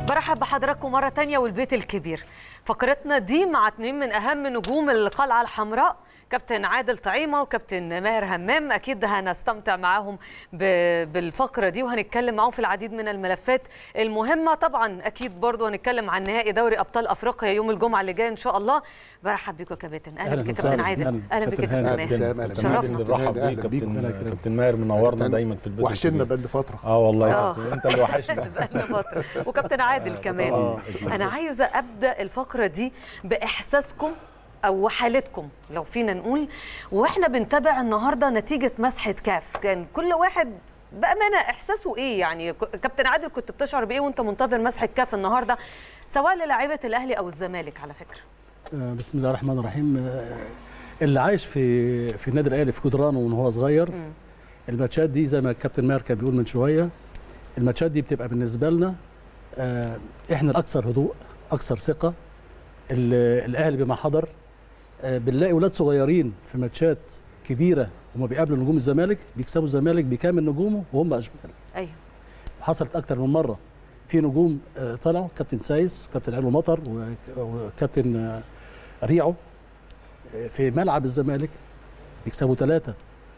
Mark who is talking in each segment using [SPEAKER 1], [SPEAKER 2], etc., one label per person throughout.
[SPEAKER 1] برحب بحضراتكم مرة تانية والبيت الكبير فقرتنا دي مع اتنين من أهم نجوم القلعة الحمراء كابتن عادل طعيمة وكابتن ماهر همام أكيد هنستمتع معاهم ب- بالفقرة دي وهنتكلم معاهم في العديد من الملفات المهمة طبعا أكيد برضو هنتكلم عن نهائي دوري أبطال أفريقيا يوم الجمعة اللي جاي إن شاء الله برحب بيكم يا كابتن أهلا
[SPEAKER 2] أهلاً
[SPEAKER 1] بك يا كابتن
[SPEAKER 2] وسهلاً.
[SPEAKER 1] عادل
[SPEAKER 2] أهلاً.
[SPEAKER 1] أهلا بك يا
[SPEAKER 2] كابتن
[SPEAKER 1] كابتن
[SPEAKER 2] هاني.
[SPEAKER 1] ماهر
[SPEAKER 2] أهلاً.
[SPEAKER 3] أهلاً.
[SPEAKER 1] شرفنا
[SPEAKER 3] أهلاً
[SPEAKER 4] بنرحب بيك
[SPEAKER 3] بيك.
[SPEAKER 4] كابتن
[SPEAKER 2] ربنا يكرمك.
[SPEAKER 4] كابتن ماهر منورنا
[SPEAKER 3] كابتن-
[SPEAKER 4] دايما في البيت
[SPEAKER 3] وحشنا
[SPEAKER 4] الكبير.
[SPEAKER 3] بقالنا فتره
[SPEAKER 4] اه والله يا
[SPEAKER 1] آه.
[SPEAKER 4] كابتن انت اللي وحشنا
[SPEAKER 1] بقالنا فترة وكابتن عادل كمان
[SPEAKER 4] آه.
[SPEAKER 1] انا عايزه ابدا الفقره دي باحساسكم او حالتكم لو فينا نقول واحنا بنتابع النهارده نتيجه مسحه كاف كان كل واحد بامانه احساسه ايه يعني ك- كابتن عادل كنت بتشعر بايه وانت منتظر مسحه كاف النهارده سواء للاعيبه الاهلي او الزمالك على فكره
[SPEAKER 2] آه، بسم الله الرحمن الرحيم آه، اللي عايش في في النادي الاهلي في جدرانه وان هو صغير
[SPEAKER 1] مم.
[SPEAKER 2] الماتشات دي زي ما الكابتن ماهر كان بيقول من شويه الماتشات دي بتبقى بالنسبه لنا آه، احنا الاكثر هدوء اكثر ثقه ال- الاهلي بما حضر آه، بنلاقي ولاد صغيرين في ماتشات كبيره هما بيقابلوا نجوم الزمالك بيكسبوا الزمالك بكامل نجومه وهم اشبال
[SPEAKER 1] ايوه
[SPEAKER 2] حصلت اكتر من مره في نجوم آه، طلعوا كابتن سايس وكابتن علو مطر وك- وكابتن آه، ريعو آه، في ملعب الزمالك بيكسبوا ثلاثه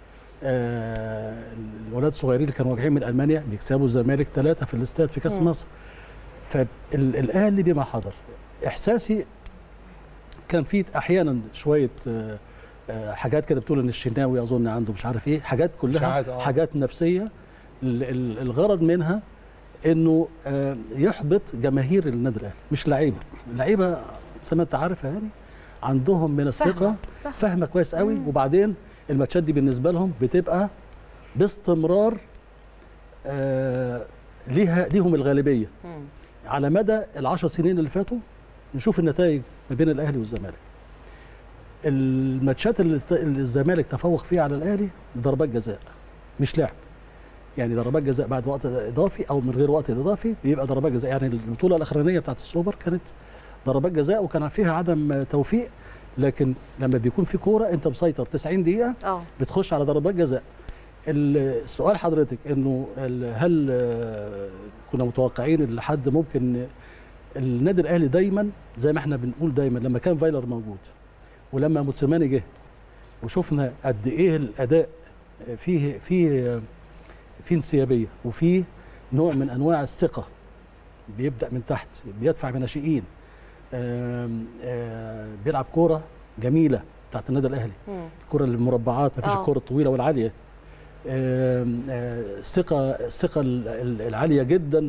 [SPEAKER 2] الولاد الصغيرين اللي كانوا راجعين من المانيا بيكسبوا الزمالك ثلاثه في الاستاد في كاس
[SPEAKER 1] مم.
[SPEAKER 2] مصر فالاهلي بما حضر احساسي كان في احيانا شويه آه، آه، حاجات كده بتقول ان الشناوي اظن عنده مش عارف ايه حاجات كلها
[SPEAKER 4] إشاعات، آه.
[SPEAKER 2] حاجات نفسيه ال- ال- الغرض منها انه آه، يحبط جماهير النادي الاهلي مش لعيبه اللعيبه زي ما انت عارف يعني عندهم من الثقه
[SPEAKER 1] فاهمة، فاهمة.
[SPEAKER 2] فاهمه كويس قوي
[SPEAKER 1] مم.
[SPEAKER 2] وبعدين الماتشات دي بالنسبه لهم بتبقى باستمرار آه ليها ليهم الغالبيه
[SPEAKER 1] مم.
[SPEAKER 2] على مدى العشر سنين اللي فاتوا نشوف النتائج ما بين الاهلي والزمالك الماتشات اللي الت- اللي الزمالك تفوق فيها على الاهلي ضربات جزاء مش لعب يعني ضربات جزاء بعد وقت اضافي او من غير وقت اضافي بيبقى ضربات جزاء يعني البطوله الاخرانيه بتاعت السوبر كانت ضربات جزاء وكان فيها عدم توفيق لكن لما بيكون في كوره انت مسيطر 90 دقيقه
[SPEAKER 1] اه
[SPEAKER 2] بتخش على ضربات جزاء السؤال حضرتك انه ال- هل آه، كنا متوقعين ان حد ممكن النادي الاهلي دايما زي ما احنا بنقول دايما لما كان فايلر موجود ولما موتسيماني جه وشفنا قد ايه الاداء فيه فيه في انسيابيه وفي نوع من انواع الثقه بيبدا من تحت بيدفع بناشئين آم، آه، بيلعب كوره جميله بتاعت النادي الاهلي
[SPEAKER 1] مم.
[SPEAKER 2] الكره المربعات ما فيش
[SPEAKER 1] آه.
[SPEAKER 2] الكره الطويله والعاليه آم، آه، الثقه الثقه ال- ال- العاليه جدا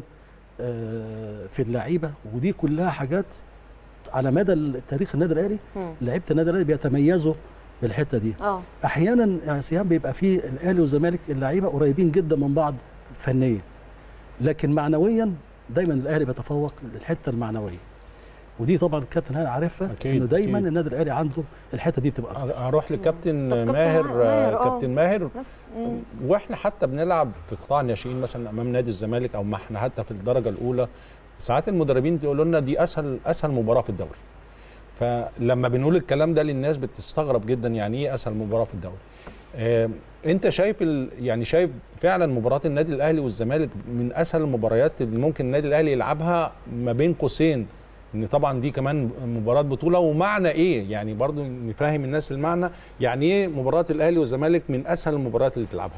[SPEAKER 2] آه، في اللعيبه ودي كلها حاجات على مدى تاريخ النادي الاهلي
[SPEAKER 1] مم.
[SPEAKER 2] لعيبه النادي الاهلي بيتميزوا بالحته دي
[SPEAKER 1] اه
[SPEAKER 2] احيانا يا سيام بيبقى في الاهلي والزمالك اللعيبه قريبين جدا من بعض فنيا لكن معنويا دايما الاهلي بيتفوق للحته المعنويه ودي طبعا الكابتن هاني عارفها
[SPEAKER 4] أكيد،
[SPEAKER 2] انه دايما
[SPEAKER 4] أكيد.
[SPEAKER 2] النادي الاهلي عنده الحته دي بتبقى أكتر.
[SPEAKER 4] هروح لكابتن
[SPEAKER 1] طب كابتن
[SPEAKER 4] ماهر
[SPEAKER 1] ماهر، آه.
[SPEAKER 4] كابتن ماهر
[SPEAKER 1] نفس مم.
[SPEAKER 4] واحنا حتى بنلعب في قطاع الناشئين مثلا امام نادي الزمالك او ما احنا حتى في الدرجه الاولى ساعات المدربين يقولوا لنا دي اسهل اسهل مباراه في الدوري فلما بنقول الكلام ده للناس بتستغرب جدا يعني ايه اسهل مباراه في الدوري آه انت شايف ال... يعني شايف فعلا مباراه النادي الاهلي والزمالك من اسهل المباريات اللي ممكن النادي الاهلي يلعبها ما بين قوسين ان طبعا دي كمان مباراه بطوله ومعنى ايه يعني برضو نفهم الناس المعنى يعني ايه مباراه الاهلي والزمالك من اسهل المباريات اللي تلعبها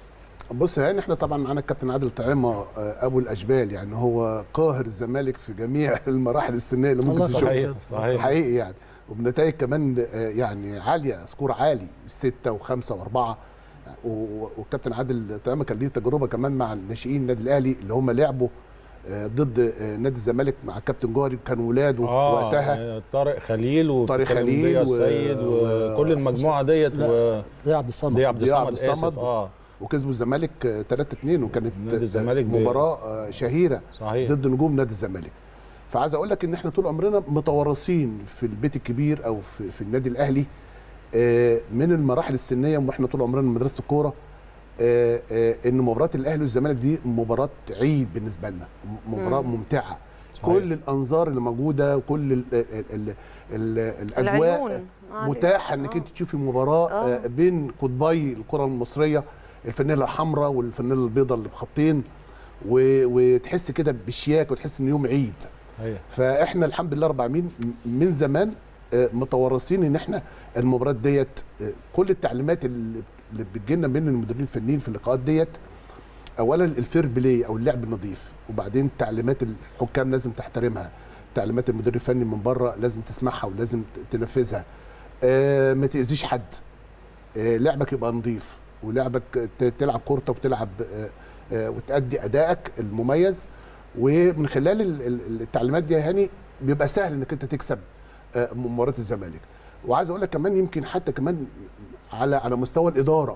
[SPEAKER 3] بص يعني احنا طبعا معانا الكابتن عادل طعيمه آه، ابو الاشبال يعني هو قاهر الزمالك في جميع المراحل السنيه اللي
[SPEAKER 2] الله
[SPEAKER 3] ممكن تشوفها
[SPEAKER 4] صحيح صحيح
[SPEAKER 3] حقيقي يعني وبنتائج كمان آه، يعني عاليه سكور عالي ستة وخمسة وأربعة و- والكابتن عادل طعيمه كان ليه تجربه كمان مع الناشئين النادي الاهلي اللي هم لعبوا آه، ضد آه، نادي الزمالك مع كابتن جوهري كان ولاده وقتها
[SPEAKER 4] آه طارق خليل
[SPEAKER 3] طارق
[SPEAKER 4] وكابتن
[SPEAKER 3] خليل
[SPEAKER 4] ضياء
[SPEAKER 3] و-
[SPEAKER 4] السيد
[SPEAKER 3] و-
[SPEAKER 4] وكل المجموعه ديت
[SPEAKER 2] لا.
[SPEAKER 4] و
[SPEAKER 2] ده عبد الصمد
[SPEAKER 4] ضياء عبد
[SPEAKER 3] ضياء
[SPEAKER 4] الصمد
[SPEAKER 3] عبد الصمد.
[SPEAKER 4] اسف اه
[SPEAKER 3] وكسبوا الزمالك 3 2 وكانت
[SPEAKER 4] نادي الزمالك ب-
[SPEAKER 3] مباراه آه، شهيره
[SPEAKER 4] صحيح
[SPEAKER 3] ضد نجوم نادي الزمالك فعايز اقول لك ان احنا طول عمرنا متوارثين في البيت الكبير او في, في النادي الاهلي آه، من المراحل السنيه واحنا طول عمرنا من مدرسه الكوره آه، آه، ان مباراه الاهلي والزمالك دي مباراه عيد بالنسبه لنا م- مباراه
[SPEAKER 1] مم.
[SPEAKER 3] ممتعه
[SPEAKER 4] صحيح.
[SPEAKER 3] كل الانظار اللي موجوده وكل ال ال ال ال الاجواء
[SPEAKER 1] العيون
[SPEAKER 3] متاحه انك
[SPEAKER 1] آه.
[SPEAKER 3] انت تشوفي مباراه
[SPEAKER 1] آه.
[SPEAKER 3] آه، بين قطبي الكره المصريه الفانيله الحمراء والفانيله البيضاء اللي بخطين و- وتحس كده بشياك وتحس ان يوم عيد
[SPEAKER 4] هي.
[SPEAKER 3] فاحنا الحمد لله رب العالمين من زمان آه، متورطين ان احنا المباريات ديت آه، كل التعليمات اللي اللي بتجيلنا من المدربين الفنيين في اللقاءات ديت اولا الفير بلاي او اللعب النظيف وبعدين تعليمات الحكام لازم تحترمها تعليمات المدير الفني من بره لازم تسمعها ولازم ت- تنفذها آه ما تاذيش حد آه لعبك يبقى نظيف ولعبك ت- تلعب كورتك وتلعب آه آه وتأدي ادائك المميز ومن خلال ال- ال- التعليمات دي يا هاني بيبقى سهل انك انت تكسب آه مباراه الزمالك وعايز اقول لك كمان يمكن حتى كمان على على مستوى الاداره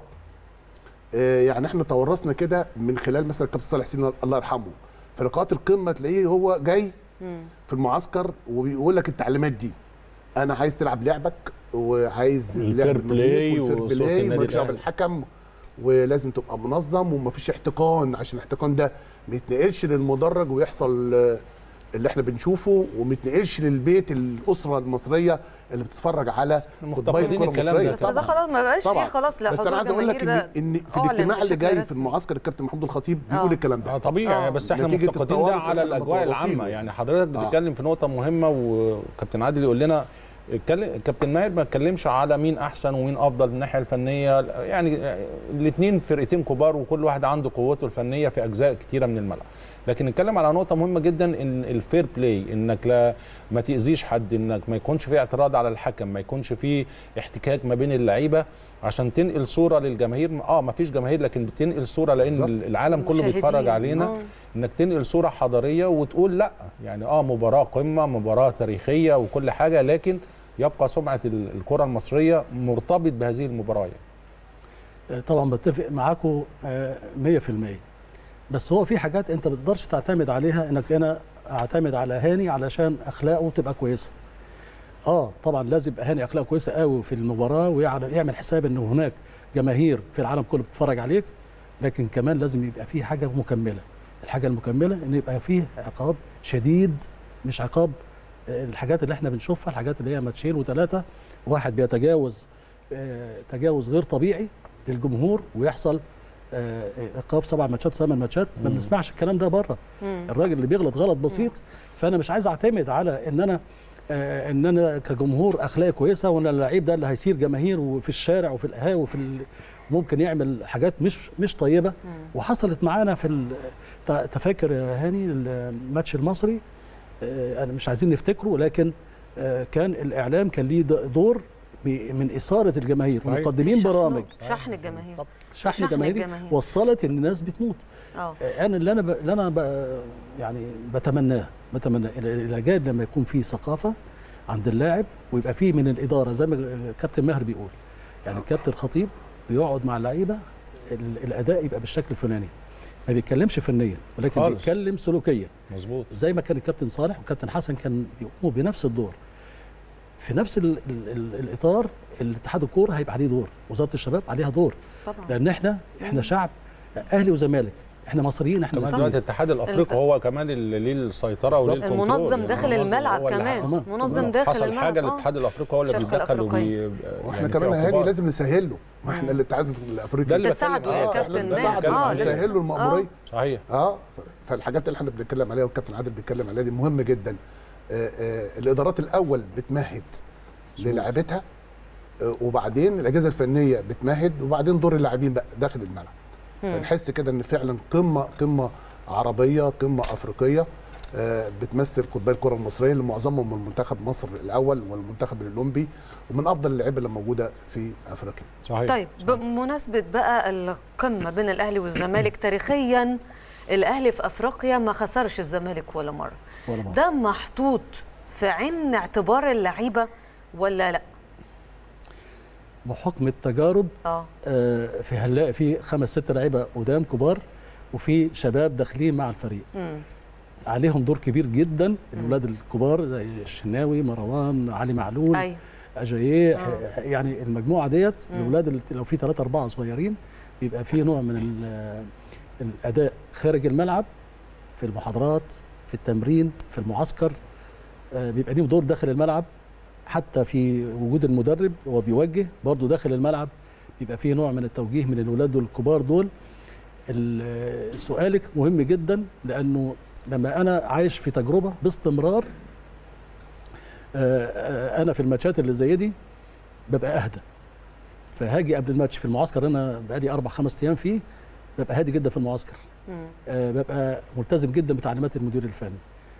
[SPEAKER 3] آه، يعني احنا تورثنا كده من خلال مثلا الكابتن صالح سين الله يرحمه في لقاءات القمه تلاقيه هو جاي في المعسكر وبيقول لك التعليمات دي انا عايز تلعب لعبك وعايز
[SPEAKER 4] الفير
[SPEAKER 3] لعب
[SPEAKER 4] بلاي
[SPEAKER 3] نظيف والفير
[SPEAKER 4] وصوت
[SPEAKER 3] بلاي
[SPEAKER 4] النادي
[SPEAKER 3] ومالكش دعوه
[SPEAKER 4] الأهلي.
[SPEAKER 3] بالحكم ولازم تبقى منظم ومفيش احتقان عشان الاحتقان ده ما يتنقلش للمدرج ويحصل آه، اللي احنا بنشوفه وما يتنقلش للبيت الاسره المصريه اللي بتتفرج على
[SPEAKER 4] مفتقدين
[SPEAKER 3] قطبي الكره
[SPEAKER 4] الكلام ده.
[SPEAKER 3] المصريه
[SPEAKER 1] بس ده خلاص ما بقاش فيه
[SPEAKER 3] طبعا
[SPEAKER 1] خلاص لا
[SPEAKER 3] بس
[SPEAKER 1] حضور
[SPEAKER 3] انا عايز اقول لك ان
[SPEAKER 1] جماهير ده
[SPEAKER 3] ان في
[SPEAKER 1] أعلن
[SPEAKER 3] الاجتماع اللي
[SPEAKER 1] بشكل
[SPEAKER 3] جاي في
[SPEAKER 1] رسمي.
[SPEAKER 3] المعسكر الكابتن محمود الخطيب بيقول
[SPEAKER 1] آه.
[SPEAKER 3] الكلام ده
[SPEAKER 4] اه طبيعي
[SPEAKER 1] آه.
[SPEAKER 4] بس احنا
[SPEAKER 3] نتيجة
[SPEAKER 4] مفتقدين
[SPEAKER 3] التوارث
[SPEAKER 4] ده على
[SPEAKER 3] اللي
[SPEAKER 4] الاجواء
[SPEAKER 3] متوارثينه
[SPEAKER 4] العامه
[SPEAKER 3] يعني.
[SPEAKER 4] يعني حضرتك
[SPEAKER 3] آه.
[SPEAKER 4] بتتكلم في نقطه مهمه وكابتن عادل يقول لنا اتكلم كابتن ماهر ما اتكلمش على مين احسن ومين افضل من الناحيه الفنيه يعني الاثنين فرقتين كبار وكل واحد عنده قوته الفنيه في اجزاء كتيره من الملعب لكن نتكلم على نقطه مهمه جدا ان الفير بلاي انك لا ما تاذيش حد انك ما يكونش في اعتراض على الحكم ما يكونش في احتكاك ما بين اللعيبه عشان تنقل صوره للجماهير اه ما فيش جماهير لكن بتنقل صوره لان
[SPEAKER 3] بالظبط.
[SPEAKER 4] العالم كله
[SPEAKER 1] مشاهدين.
[SPEAKER 4] بيتفرج علينا
[SPEAKER 1] آه.
[SPEAKER 4] انك تنقل صوره حضاريه وتقول لا يعني اه مباراه قمه مباراه تاريخيه وكل حاجه لكن يبقى سمعه ال- الكره المصريه مرتبط بهذه المباراه يعني.
[SPEAKER 2] آه، طبعا بتفق معاكم آه، 100% بس هو في حاجات انت ما تقدرش تعتمد عليها انك انا اعتمد على هاني علشان اخلاقه تبقى كويسه اه طبعا لازم يبقى هاني اخلاقه كويسه قوي في المباراه ويعمل حساب ان هناك جماهير في العالم كله بتتفرج عليك لكن كمان لازم يبقى في حاجه مكمله الحاجه المكمله ان يبقى فيه عقاب شديد مش عقاب آه، الحاجات اللي احنا بنشوفها الحاجات اللي هي ماتشين وثلاثه واحد بيتجاوز آه، تجاوز غير طبيعي للجمهور ويحصل آه، ايقاف سبع ماتشات وثمان ماتشات ما بنسمعش الكلام ده بره
[SPEAKER 1] مم.
[SPEAKER 2] الراجل اللي بيغلط غلط بسيط فانا مش عايز اعتمد على ان انا آه، ان انا كجمهور اخلاقي كويسه وان اللعيب ده اللي هيسير جماهير وفي الشارع وفي القهاوي وفي ال... ممكن يعمل حاجات مش مش طيبه وحصلت معانا في ال- ت- تفاكر يا هاني الماتش المصري آه، انا مش عايزين نفتكره لكن آه، كان الاعلام كان ليه د- دور ب- من اثاره الجماهير
[SPEAKER 4] صحيح.
[SPEAKER 2] ومقدمين
[SPEAKER 1] شحن-
[SPEAKER 2] برامج
[SPEAKER 1] شحن الجماهير
[SPEAKER 4] طب.
[SPEAKER 2] شحن
[SPEAKER 1] شحن
[SPEAKER 2] جماهيري
[SPEAKER 1] الجماهير.
[SPEAKER 2] وصلت ان الناس بتموت
[SPEAKER 1] اه
[SPEAKER 2] انا اللي انا ب... اللي انا ب... يعني بتمناه بتمناه الى إلى جانب لما يكون في ثقافه عند اللاعب ويبقى في من الاداره زي ما كابتن ماهر بيقول يعني الكابتن الخطيب بيقعد مع اللعيبه ال- الاداء يبقى بالشكل الفلاني ما بيتكلمش فنيا ولكن
[SPEAKER 4] خالص.
[SPEAKER 2] بيتكلم سلوكيا
[SPEAKER 4] مظبوط
[SPEAKER 2] زي ما كان الكابتن صالح والكابتن حسن كان بيقوموا بنفس الدور في نفس ال ال ال الاطار الاتحاد الكوره هيبقى عليه دور وزاره الشباب عليها دور
[SPEAKER 1] طبعا
[SPEAKER 2] لان احنا احنا شعب اهلي وزمالك احنا مصريين احنا
[SPEAKER 4] كمان
[SPEAKER 2] الاتنين.
[SPEAKER 4] دلوقتي الاتحاد الافريقي هو كمان اللي ليه السيطره وليه
[SPEAKER 2] بالظبط.
[SPEAKER 4] الكنترول
[SPEAKER 1] المنظم
[SPEAKER 4] يعني
[SPEAKER 1] داخل
[SPEAKER 4] المنظم
[SPEAKER 1] الملعب
[SPEAKER 4] هو اللي
[SPEAKER 1] كمان
[SPEAKER 2] تمام.
[SPEAKER 1] منظم
[SPEAKER 2] تمام.
[SPEAKER 1] داخل
[SPEAKER 4] حصل
[SPEAKER 1] الملعب
[SPEAKER 4] حاجه
[SPEAKER 1] آه.
[SPEAKER 4] الاتحاد الافريقي هو اللي
[SPEAKER 1] الشركة
[SPEAKER 4] بيتدخل
[SPEAKER 1] الأفريقية.
[SPEAKER 4] وبي
[SPEAKER 3] واحنا
[SPEAKER 4] يعني
[SPEAKER 3] كمان
[SPEAKER 4] في
[SPEAKER 3] يا هاني
[SPEAKER 4] عقوبات.
[SPEAKER 3] لازم نسهل له ما احنا الاتحاد
[SPEAKER 4] ده
[SPEAKER 3] الافريقي
[SPEAKER 4] اللي
[SPEAKER 1] تساعده
[SPEAKER 4] بتكلم
[SPEAKER 1] يا
[SPEAKER 4] عليه.
[SPEAKER 1] كابتن
[SPEAKER 4] لازم
[SPEAKER 1] ماهر.
[SPEAKER 4] نتكلم
[SPEAKER 1] آه،
[SPEAKER 4] عليه.
[SPEAKER 1] لازم.
[SPEAKER 3] نسهل له المأمورية
[SPEAKER 4] صحيح
[SPEAKER 3] اه ف- فالحاجات اللي احنا بنتكلم عليها والكابتن عادل بيتكلم عليها دي مهمه جدا آه آه الادارات الاول بتمهد للاعبتها آه وبعدين الاجهزه الفنيه بتمهد وبعدين دور اللاعبين بقى داخل الملعب فنحس كده ان فعلا قمه قمه عربيه قمه افريقيه آه بتمثل قطبي الكره المصريه اللي معظمهم من منتخب مصر الاول والمنتخب الاولمبي ومن افضل اللعيبه اللي موجوده في افريقيا
[SPEAKER 4] صحيح
[SPEAKER 1] طيب بمناسبة بقى القمة بين الأهلي والزمالك تاريخيا الأهلي في أفريقيا ما خسرش الزمالك ولا مرة
[SPEAKER 2] ولا مرة.
[SPEAKER 1] ده محطوط في عين اعتبار اللعيبة ولا لا؟
[SPEAKER 2] بحكم التجارب
[SPEAKER 1] اه
[SPEAKER 2] آه، في هنلاقي في خمس ست لعيبه قدام كبار وفي شباب داخلين مع الفريق
[SPEAKER 1] مم.
[SPEAKER 2] عليهم دور كبير جدا الاولاد الكبار زي الشناوي مروان علي معلول
[SPEAKER 1] أيوة
[SPEAKER 2] اجاييه
[SPEAKER 1] آه.
[SPEAKER 2] يعني المجموعه ديت
[SPEAKER 1] مم.
[SPEAKER 2] الاولاد اللي لو في ثلاثه اربعه صغيرين بيبقى في نوع من ال- الاداء خارج الملعب في المحاضرات في التمرين في المعسكر آه، بيبقى ليهم دور داخل الملعب حتى في وجود المدرب هو بيوجه برضه داخل الملعب بيبقى فيه نوع من التوجيه من الولاد الكبار دول ال- سؤالك مهم جدا لانه لما انا عايش في تجربه باستمرار آه، آه، انا في الماتشات اللي زي دي ببقى اهدى فهاجي قبل الماتش في المعسكر انا بقالي اربع خمس ايام فيه ببقى هادي جدا في المعسكر
[SPEAKER 1] مم.
[SPEAKER 2] آه، ببقى ملتزم جدا بتعليمات المدير الفني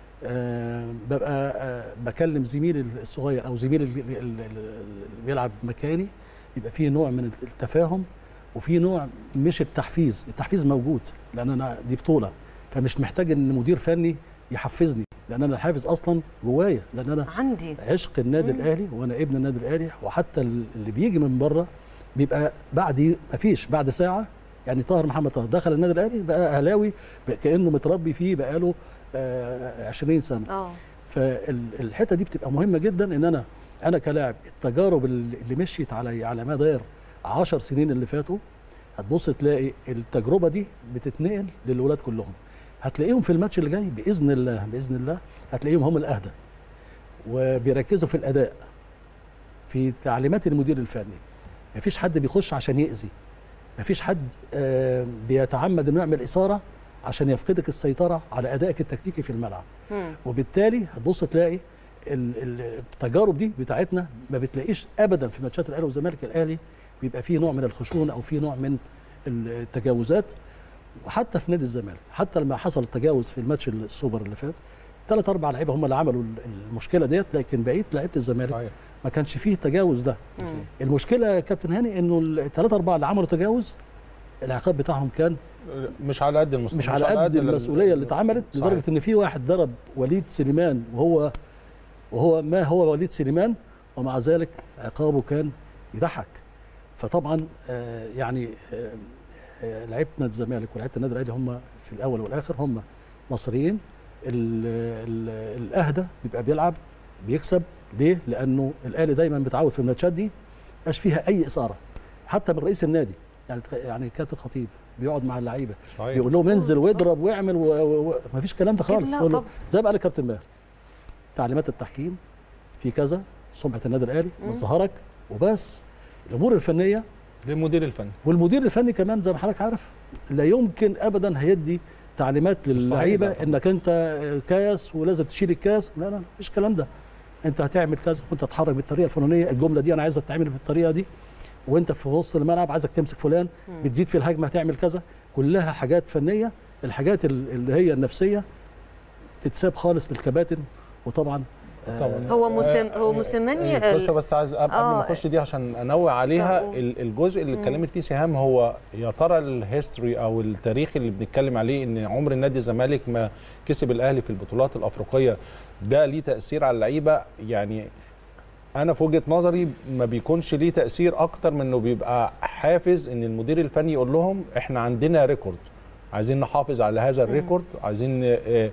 [SPEAKER 2] آه، ببقى آه، بكلم زميلي الصغير او زميلي اللي اللي- اللي بيلعب مكاني يبقى فيه نوع من التفاهم وفي نوع مش التحفيز التحفيز موجود لان انا دي بطوله فمش محتاج ان مدير فني يحفزني لان انا الحافز اصلا جوايا لان انا
[SPEAKER 1] عندي
[SPEAKER 2] عشق النادي
[SPEAKER 1] مم.
[SPEAKER 2] الاهلي وانا ابن النادي الاهلي وحتى اللي بيجي من بره بيبقى بعد مفيش بعد ساعه يعني طاهر محمد طاهر دخل النادي الاهلي بقى اهلاوي بقى كانه متربي فيه بقاله آه 20 سنه
[SPEAKER 1] اه
[SPEAKER 2] فالحته دي بتبقى مهمه جدا ان انا انا كلاعب التجارب اللي اللي مشيت علي على مدار 10 سنين اللي فاتوا هتبص تلاقي التجربه دي بتتنقل للولاد كلهم هتلاقيهم في الماتش اللي جاي باذن الله باذن الله هتلاقيهم هم الاهدى وبيركزوا في الاداء في تعليمات المدير الفني مفيش حد بيخش عشان يأذي مفيش حد آه، بيتعمد انه يعمل اثاره عشان يفقدك السيطره على ادائك التكتيكي في الملعب
[SPEAKER 1] مم.
[SPEAKER 2] وبالتالي هتبص تلاقي ال- ال- التجارب دي بتاعتنا ما بتلاقيش ابدا في ماتشات الاهلي والزمالك الاهلي بيبقى فيه نوع من الخشونه او فيه نوع من التجاوزات وحتى في نادي الزمالك حتى لما حصل التجاوز في الماتش السوبر اللي فات ثلاث اربع لعيبه هم اللي عملوا المشكله ديت لكن بقيه لعيبه الزمالك
[SPEAKER 4] صحيح
[SPEAKER 2] ما كانش فيه التجاوز ده
[SPEAKER 1] مم.
[SPEAKER 2] المشكله يا كابتن هاني انه الثلاثه اربعه اللي عملوا تجاوز العقاب بتاعهم كان
[SPEAKER 4] مش على قد المستوى
[SPEAKER 2] مش على قد
[SPEAKER 4] ال-
[SPEAKER 2] المسؤوليه اللي اتعملت
[SPEAKER 4] صحيح.
[SPEAKER 2] لدرجه ان في واحد ضرب وليد سليمان وهو وهو ما هو وليد سليمان ومع ذلك عقابه كان يضحك فطبعا آه، يعني آه، آه، لعيبه نادي الزمالك ولعيبه النادي الاهلي هم في الاول والاخر هم مصريين ال- ال- الاهدى بيبقى بيلعب بيكسب ليه؟ لانه الاهلي دايما متعود في الماتشات دي مش فيها اي اثاره حتى من رئيس النادي يعني يعني كابتن خطيب بيقعد مع اللعيبه
[SPEAKER 4] صحيح
[SPEAKER 2] بيقول لهم انزل واضرب واعمل وما فيش كلام ده خالص
[SPEAKER 1] لا
[SPEAKER 2] يقول له
[SPEAKER 1] طبعا.
[SPEAKER 2] زي ما قال الكابتن ماهر تعليمات التحكيم في كذا سمعه النادي الاهلي
[SPEAKER 1] مم.
[SPEAKER 2] مظهرك وبس الامور الفنيه
[SPEAKER 4] للمدير الفني
[SPEAKER 2] والمدير الفني كمان زي ما حضرتك عارف لا يمكن ابدا هيدي تعليمات للعيبه
[SPEAKER 4] طبعا.
[SPEAKER 2] انك انت كاس ولازم تشيل الكاس لا لا مفيش الكلام ده انت هتعمل كذا وانت تتحرك بالطريقه الفلانيه الجمله دي انا عايزها تتعمل بالطريقه دي وانت في وسط الملعب عايزك تمسك فلان
[SPEAKER 1] مم.
[SPEAKER 2] بتزيد في الهجمه هتعمل كذا كلها حاجات فنيه الحاجات ال- اللي هي النفسيه تتساب خالص للكباتن وطبعا آه،
[SPEAKER 4] طبعا
[SPEAKER 1] هو مسم
[SPEAKER 4] آه،
[SPEAKER 1] هو موسيماني
[SPEAKER 4] القصه بس عايز قبل
[SPEAKER 1] آه.
[SPEAKER 4] ما اخش دي عشان انوه عليها
[SPEAKER 1] طب قول.
[SPEAKER 4] ال- الجزء اللي
[SPEAKER 1] مم.
[SPEAKER 4] اتكلمت فيه سهام هو يا ترى الهيستوري او التاريخ اللي بنتكلم عليه ان عمر النادي الزمالك ما كسب الاهلي في البطولات الافريقيه ده ليه تاثير على اللعيبه يعني انا في وجهه نظري ما بيكونش ليه تاثير اكتر من انه بيبقى حافز ان المدير الفني يقول لهم احنا عندنا ريكورد عايزين نحافظ على هذا الريكورد عايزين آه،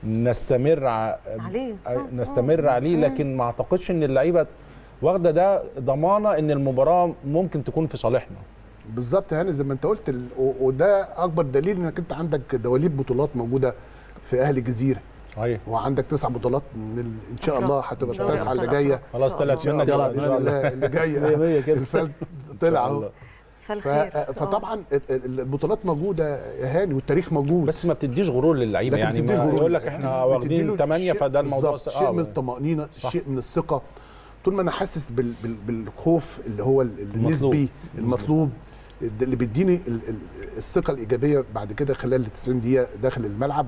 [SPEAKER 4] نستمر ع-
[SPEAKER 1] عليه صح.
[SPEAKER 4] نستمر
[SPEAKER 1] آه.
[SPEAKER 4] عليه
[SPEAKER 1] مم.
[SPEAKER 4] لكن ما اعتقدش ان اللعيبه واخده ده ضمانه ان المباراه ممكن تكون في صالحنا
[SPEAKER 3] بالظبط يعني زي ما انت قلت ال- و- وده اكبر دليل انك انت عندك دواليب بطولات موجوده في اهلي الجزيره
[SPEAKER 4] صحيح
[SPEAKER 3] وعندك تسع بطولات من ال... ان شاء الله هتبقى
[SPEAKER 1] دوري
[SPEAKER 3] التاسعه اللي
[SPEAKER 1] أبطال
[SPEAKER 3] جايه
[SPEAKER 1] أفريقيا.
[SPEAKER 4] خلاص
[SPEAKER 1] إن شاء
[SPEAKER 4] طلعت
[SPEAKER 1] الله.
[SPEAKER 4] منك
[SPEAKER 2] يلا،
[SPEAKER 4] بقى.
[SPEAKER 3] باذن الله اللي
[SPEAKER 2] مية
[SPEAKER 3] جايه
[SPEAKER 2] مية كده
[SPEAKER 3] الفلك طلع اهو ف...
[SPEAKER 1] فالخير
[SPEAKER 3] فطبعا ال- ال- البطولات موجوده يا هاني والتاريخ موجود
[SPEAKER 4] بس ما بتديش غرور للعيبه
[SPEAKER 3] لكن
[SPEAKER 4] يعني
[SPEAKER 3] بتديش
[SPEAKER 4] ما
[SPEAKER 3] غرور.
[SPEAKER 4] يقول لك احنا واخدين
[SPEAKER 3] بتديله
[SPEAKER 4] 8
[SPEAKER 3] شيء-
[SPEAKER 4] فده الموضوع
[SPEAKER 3] بالظبط،
[SPEAKER 4] س-
[SPEAKER 3] شيء
[SPEAKER 4] آه،
[SPEAKER 3] من الطمانينه
[SPEAKER 4] صح.
[SPEAKER 3] شيء من الثقه طول ما انا حاسس بال... بال... بالخوف اللي هو ال- النسبي المطلوب ده اللي بيديني ال... ال... الثقه الايجابيه بعد كده خلال ال 90 دقيقه داخل الملعب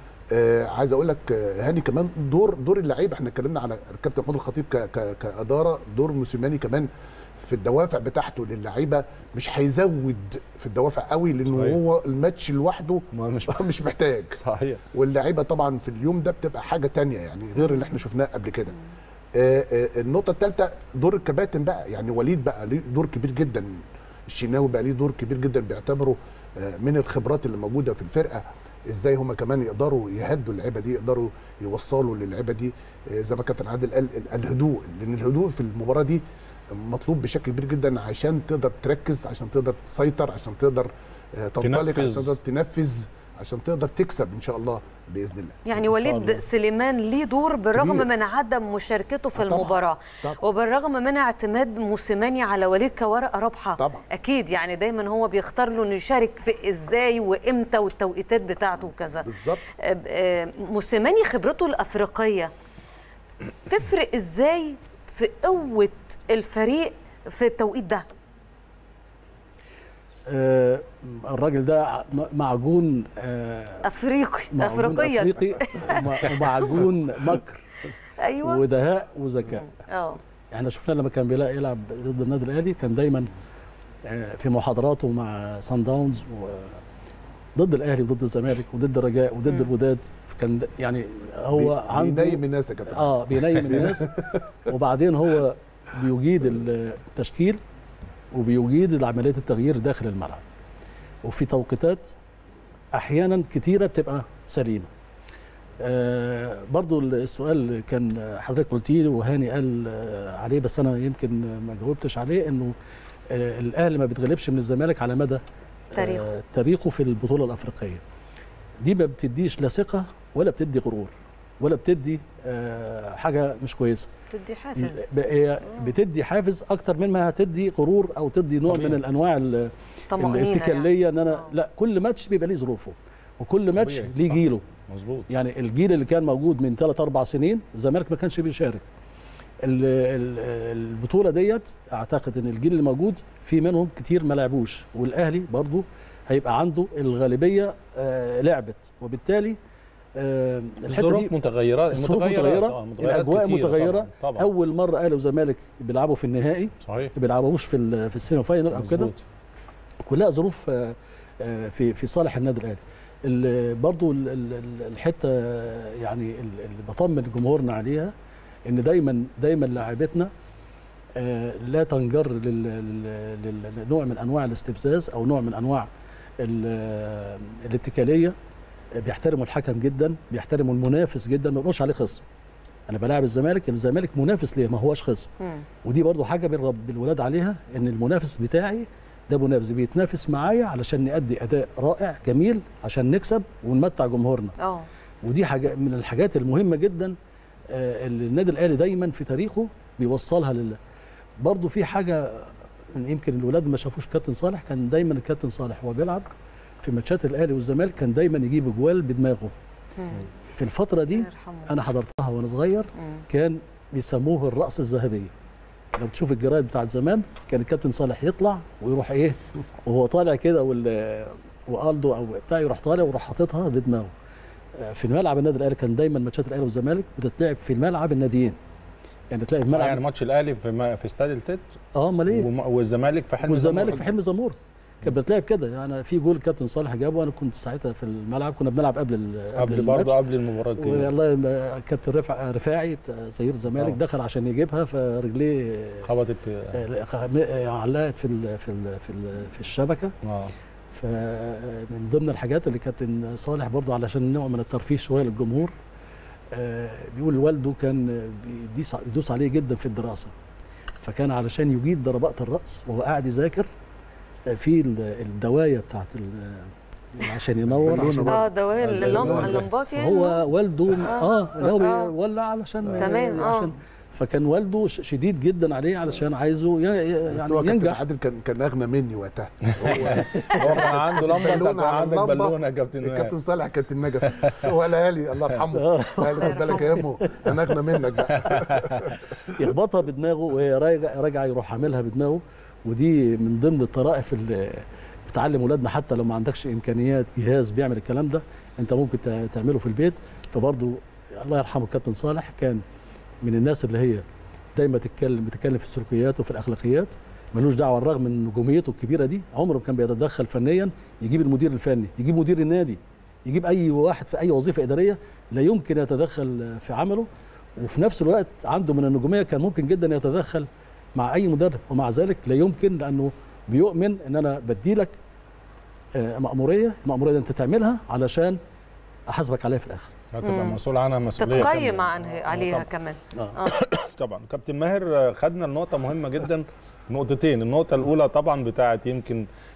[SPEAKER 3] آه عايز اقول لك آه، هاني كمان دور دور اللعيبه احنا اتكلمنا على الكابتن محمود الخطيب ك... ك... كاداره دور موسيماني كمان في الدوافع بتاعته للعيبه مش هيزود في الدوافع قوي لانه
[SPEAKER 4] صحيح.
[SPEAKER 3] هو الماتش لوحده
[SPEAKER 4] ما مش
[SPEAKER 3] مش محتاج
[SPEAKER 4] صحيح
[SPEAKER 3] واللعيبه طبعا في اليوم ده بتبقى حاجه تانية يعني غير اللي احنا شفناه قبل كده آه، آه، النقطه الثالثه دور الكباتن بقى يعني وليد بقى ليه دور كبير جدا الشناوي بقى ليه دور كبير جدا بيعتبره آه، من الخبرات اللي موجوده في الفرقه ازاي هما كمان يقدروا يهدوا اللعيبه دي يقدروا يوصلوا للعيبه دي آه، زي ما كابتن عادل قال ال- الهدوء لان الهدوء في المباراه دي مطلوب بشكل كبير جدا عشان تقدر تركز عشان تقدر تسيطر عشان تقدر آه، تنطلق
[SPEAKER 4] تنفذ.
[SPEAKER 3] عشان تقدر تنفذ عشان تقدر تكسب ان شاء الله باذن الله
[SPEAKER 1] يعني
[SPEAKER 4] إن شاء
[SPEAKER 1] وليد
[SPEAKER 4] الله.
[SPEAKER 1] سليمان ليه دور بالرغم
[SPEAKER 3] كبير.
[SPEAKER 1] من عدم مشاركته في
[SPEAKER 3] آه طبعاً.
[SPEAKER 1] المباراه
[SPEAKER 3] طبعاً.
[SPEAKER 1] وبالرغم من اعتماد موسيماني على وليد كورقه رابحه
[SPEAKER 3] طبعاً.
[SPEAKER 1] اكيد يعني دايما هو بيختار له انه يشارك في ازاي وامتى والتوقيتات بتاعته وكذا
[SPEAKER 3] بالظبط
[SPEAKER 1] آه، آه، موسيماني خبرته الافريقيه تفرق ازاي في قوه الفريق في التوقيت ده
[SPEAKER 2] آه، الراجل ده م- معجون آه،
[SPEAKER 1] افريقي
[SPEAKER 2] معجون
[SPEAKER 1] افريقيا
[SPEAKER 2] افريقي ومع- ومعجون مكر
[SPEAKER 1] ايوه
[SPEAKER 2] ودهاء وذكاء
[SPEAKER 1] اه
[SPEAKER 2] احنا شفناه لما كان بيلاقي يلعب ضد النادي الاهلي كان دايما آه، في محاضراته مع سان داونز و- ضد الاهلي وضد الزمالك وضد الرجاء وضد
[SPEAKER 1] مم.
[SPEAKER 2] الوداد كان د- يعني هو
[SPEAKER 3] بي-
[SPEAKER 2] عنده
[SPEAKER 3] بينيم الناس يا كابتن
[SPEAKER 2] اه بينيم الناس وبعدين هو بيجيد التشكيل وبيجيد عمليه التغيير داخل الملعب وفي توقيتات احيانا كتيره بتبقى سليمه آه برضو السؤال كان حضرتك قلتيه وهاني قال آه عليه بس انا يمكن ما جاوبتش عليه انه آه الاهلي ما بيتغلبش من الزمالك على مدى
[SPEAKER 1] تاريخه.
[SPEAKER 2] آه تاريخه في البطوله الافريقيه دي ما بتديش لا ثقه ولا بتدي غرور ولا بتدي آه حاجه مش كويسه
[SPEAKER 1] تدي حافز
[SPEAKER 2] ب- هي بتدي حافز اكتر من ما هتدي غرور او تدي نوع
[SPEAKER 4] طبيعي.
[SPEAKER 2] من الانواع ال-
[SPEAKER 1] طمأنينة
[SPEAKER 2] الاتكاليه ان انا
[SPEAKER 1] آه.
[SPEAKER 2] لا كل ماتش بيبقى ليه ظروفه وكل ماتش
[SPEAKER 4] طبيعي،
[SPEAKER 2] ليه
[SPEAKER 4] صح.
[SPEAKER 2] جيله
[SPEAKER 4] مظبوط
[SPEAKER 2] يعني الجيل اللي كان موجود من 3 4 سنين الزمالك ما كانش بيشارك ال- ال- البطوله ديت اعتقد ان الجيل اللي موجود في منهم كتير ما لعبوش والاهلي برضو هيبقى عنده الغالبيه آه لعبت وبالتالي آه الحته دي
[SPEAKER 4] الظروف متغيرات
[SPEAKER 2] الظروف
[SPEAKER 4] متغيرات،
[SPEAKER 2] متغيره
[SPEAKER 4] آه، متغيرات
[SPEAKER 2] الاجواء
[SPEAKER 4] كتيرة
[SPEAKER 2] متغيره
[SPEAKER 4] طبعا, طبعا.
[SPEAKER 2] اول مره اهلي وزمالك بيلعبوا في النهائي
[SPEAKER 4] صحيح
[SPEAKER 2] ما بيلعبوش في ال- في السيمي فاينل او كده
[SPEAKER 4] مظبوط.
[SPEAKER 2] كلها ظروف آه، آه، في في صالح النادي الاهلي ال- برضو ال- ال- ال- الحته آه، يعني ال- اللي بطمن جمهورنا عليها ان دايما دايما لاعبتنا آه، لا تنجر لل- لل- لل- لنوع من انواع الاستفزاز او نوع من انواع ال- آه، الاتكاليه آه، بيحترموا الحكم جدا بيحترموا المنافس جدا ما بيقولوش عليه خصم انا بلاعب الزمالك الزمالك منافس ليه ما هوش خصم
[SPEAKER 1] مم.
[SPEAKER 2] ودي برضو حاجه بنرب الولاد عليها ان المنافس بتاعي ده منافس بيتنافس معايا علشان نأدي اداء رائع جميل عشان نكسب ونمتع جمهورنا
[SPEAKER 1] اه
[SPEAKER 2] ودي حاجه من الحاجات المهمه جدا آه، اللي النادي الاهلي دايما في تاريخه بيوصلها لله برضو في حاجه يمكن الولاد ما شافوش كابتن صالح كان دايما الكابتن صالح وهو بيلعب في ماتشات الاهلي والزمالك كان دايما يجيب اجوال بدماغه
[SPEAKER 1] مم.
[SPEAKER 2] في الفتره دي
[SPEAKER 1] الله يرحمه.
[SPEAKER 2] انا حضرتها وانا صغير
[SPEAKER 1] مم.
[SPEAKER 2] كان بيسموه الرأس الذهبية لو تشوف الجرايد بتاعت زمان كان الكابتن صالح يطلع ويروح ايه وهو طالع كده وال والدو او بتاع يروح طالع ويروح حاططها بدماغه آه، في الملعب النادي الاهلي كان دايما ماتشات الاهلي والزمالك بتتلعب في الملعب الناديين يعني تلاقي
[SPEAKER 4] آه، يعني
[SPEAKER 2] الملعب
[SPEAKER 4] ماتش الاهلي في ما- في استاد التت
[SPEAKER 2] اه امال ايه
[SPEAKER 4] وم- والزمالك في حلم
[SPEAKER 2] والزمالك
[SPEAKER 4] زمور.
[SPEAKER 2] في حلم زمور كانت بتلعب كده يعني في جول الكابتن صالح جابه وانا كنت ساعتها في الملعب كنا بنلعب قبل ال-
[SPEAKER 4] قبل
[SPEAKER 2] الماتش.
[SPEAKER 4] برضه قبل المباراه دي.
[SPEAKER 2] والله يبقى كابتن رفع رفاعي بتاع زهير الزمالك
[SPEAKER 4] آه.
[SPEAKER 2] دخل عشان يجيبها فرجليه
[SPEAKER 4] خبطت في
[SPEAKER 2] آه، خ- آه، علقت في ال في ال في, ال في الشبكه
[SPEAKER 4] اه
[SPEAKER 2] فمن ضمن الحاجات اللي كابتن صالح برضه علشان نوع من الترفيه شويه للجمهور آه، بيقول والده كان بيديس يدوس عليه جدا في الدراسه فكان علشان يجيد ضربات الراس وهو قاعد يذاكر آه، في ال- الدوايه بتاعت ال- عشان ينور
[SPEAKER 3] بالونة
[SPEAKER 2] عشان
[SPEAKER 1] اه دوائر
[SPEAKER 4] زي
[SPEAKER 1] اللمبه
[SPEAKER 4] اللمبة.
[SPEAKER 1] اللمبات يعني
[SPEAKER 2] هو والده
[SPEAKER 1] آه.
[SPEAKER 2] اه اللي هو
[SPEAKER 1] آه.
[SPEAKER 2] بيولع علشان
[SPEAKER 1] تمام، آه.
[SPEAKER 2] عشان فكان والده ش- شديد جدا عليه علشان عايزه ي- ي-
[SPEAKER 3] بس
[SPEAKER 2] يعني
[SPEAKER 3] هو كابتن
[SPEAKER 2] ينجح
[SPEAKER 3] عادل كان كان اغنى مني وقتها هو
[SPEAKER 4] هو كان عنده لمبه انت
[SPEAKER 3] بالونة
[SPEAKER 4] كان
[SPEAKER 3] على
[SPEAKER 4] عندك
[SPEAKER 3] اللمبة.
[SPEAKER 4] بالونه يا كابتن
[SPEAKER 3] الكابتن صالح كانت النجف هو ليالي الله يرحمه قال خد بالك يا امه انا اغنى منك بقى
[SPEAKER 2] يخبطها بدماغه وهي راجع راجعه يروح عاملها بدماغه ودي من ضمن الطرائف اللي بتعلم ولادنا حتى لو ما عندكش امكانيات جهاز بيعمل الكلام ده انت ممكن تع- تعمله في البيت فبرضه الله يرحمه الكابتن صالح كان من الناس اللي هي دايما تتكلم بتتكلم في السلوكيات وفي الاخلاقيات ملوش دعوه بالرغم من نجوميته الكبيره دي عمره ما كان بيتدخل فنيا يجيب المدير الفني يجيب مدير النادي يجيب اي واحد في اي وظيفه اداريه لا يمكن يتدخل في عمله وفي نفس الوقت عنده من النجوميه كان ممكن جدا يتدخل مع اي مدرب ومع ذلك لا يمكن لانه بيؤمن ان انا بدي لك آه، مأموريه المأموريه دي انت تعملها علشان احاسبك عليها في الاخر
[SPEAKER 4] هتبقى
[SPEAKER 1] مم.
[SPEAKER 4] مسؤول عنها مسؤوليه
[SPEAKER 1] تتقيم
[SPEAKER 4] كاملة.
[SPEAKER 1] عنها
[SPEAKER 4] آه،
[SPEAKER 1] عليها
[SPEAKER 4] طبعاً.
[SPEAKER 1] كمان
[SPEAKER 2] آه.
[SPEAKER 4] طبعا كابتن ماهر آه، خدنا النقطة مهمة جدا نقطتين النقطة الأولى طبعا بتاعت يمكن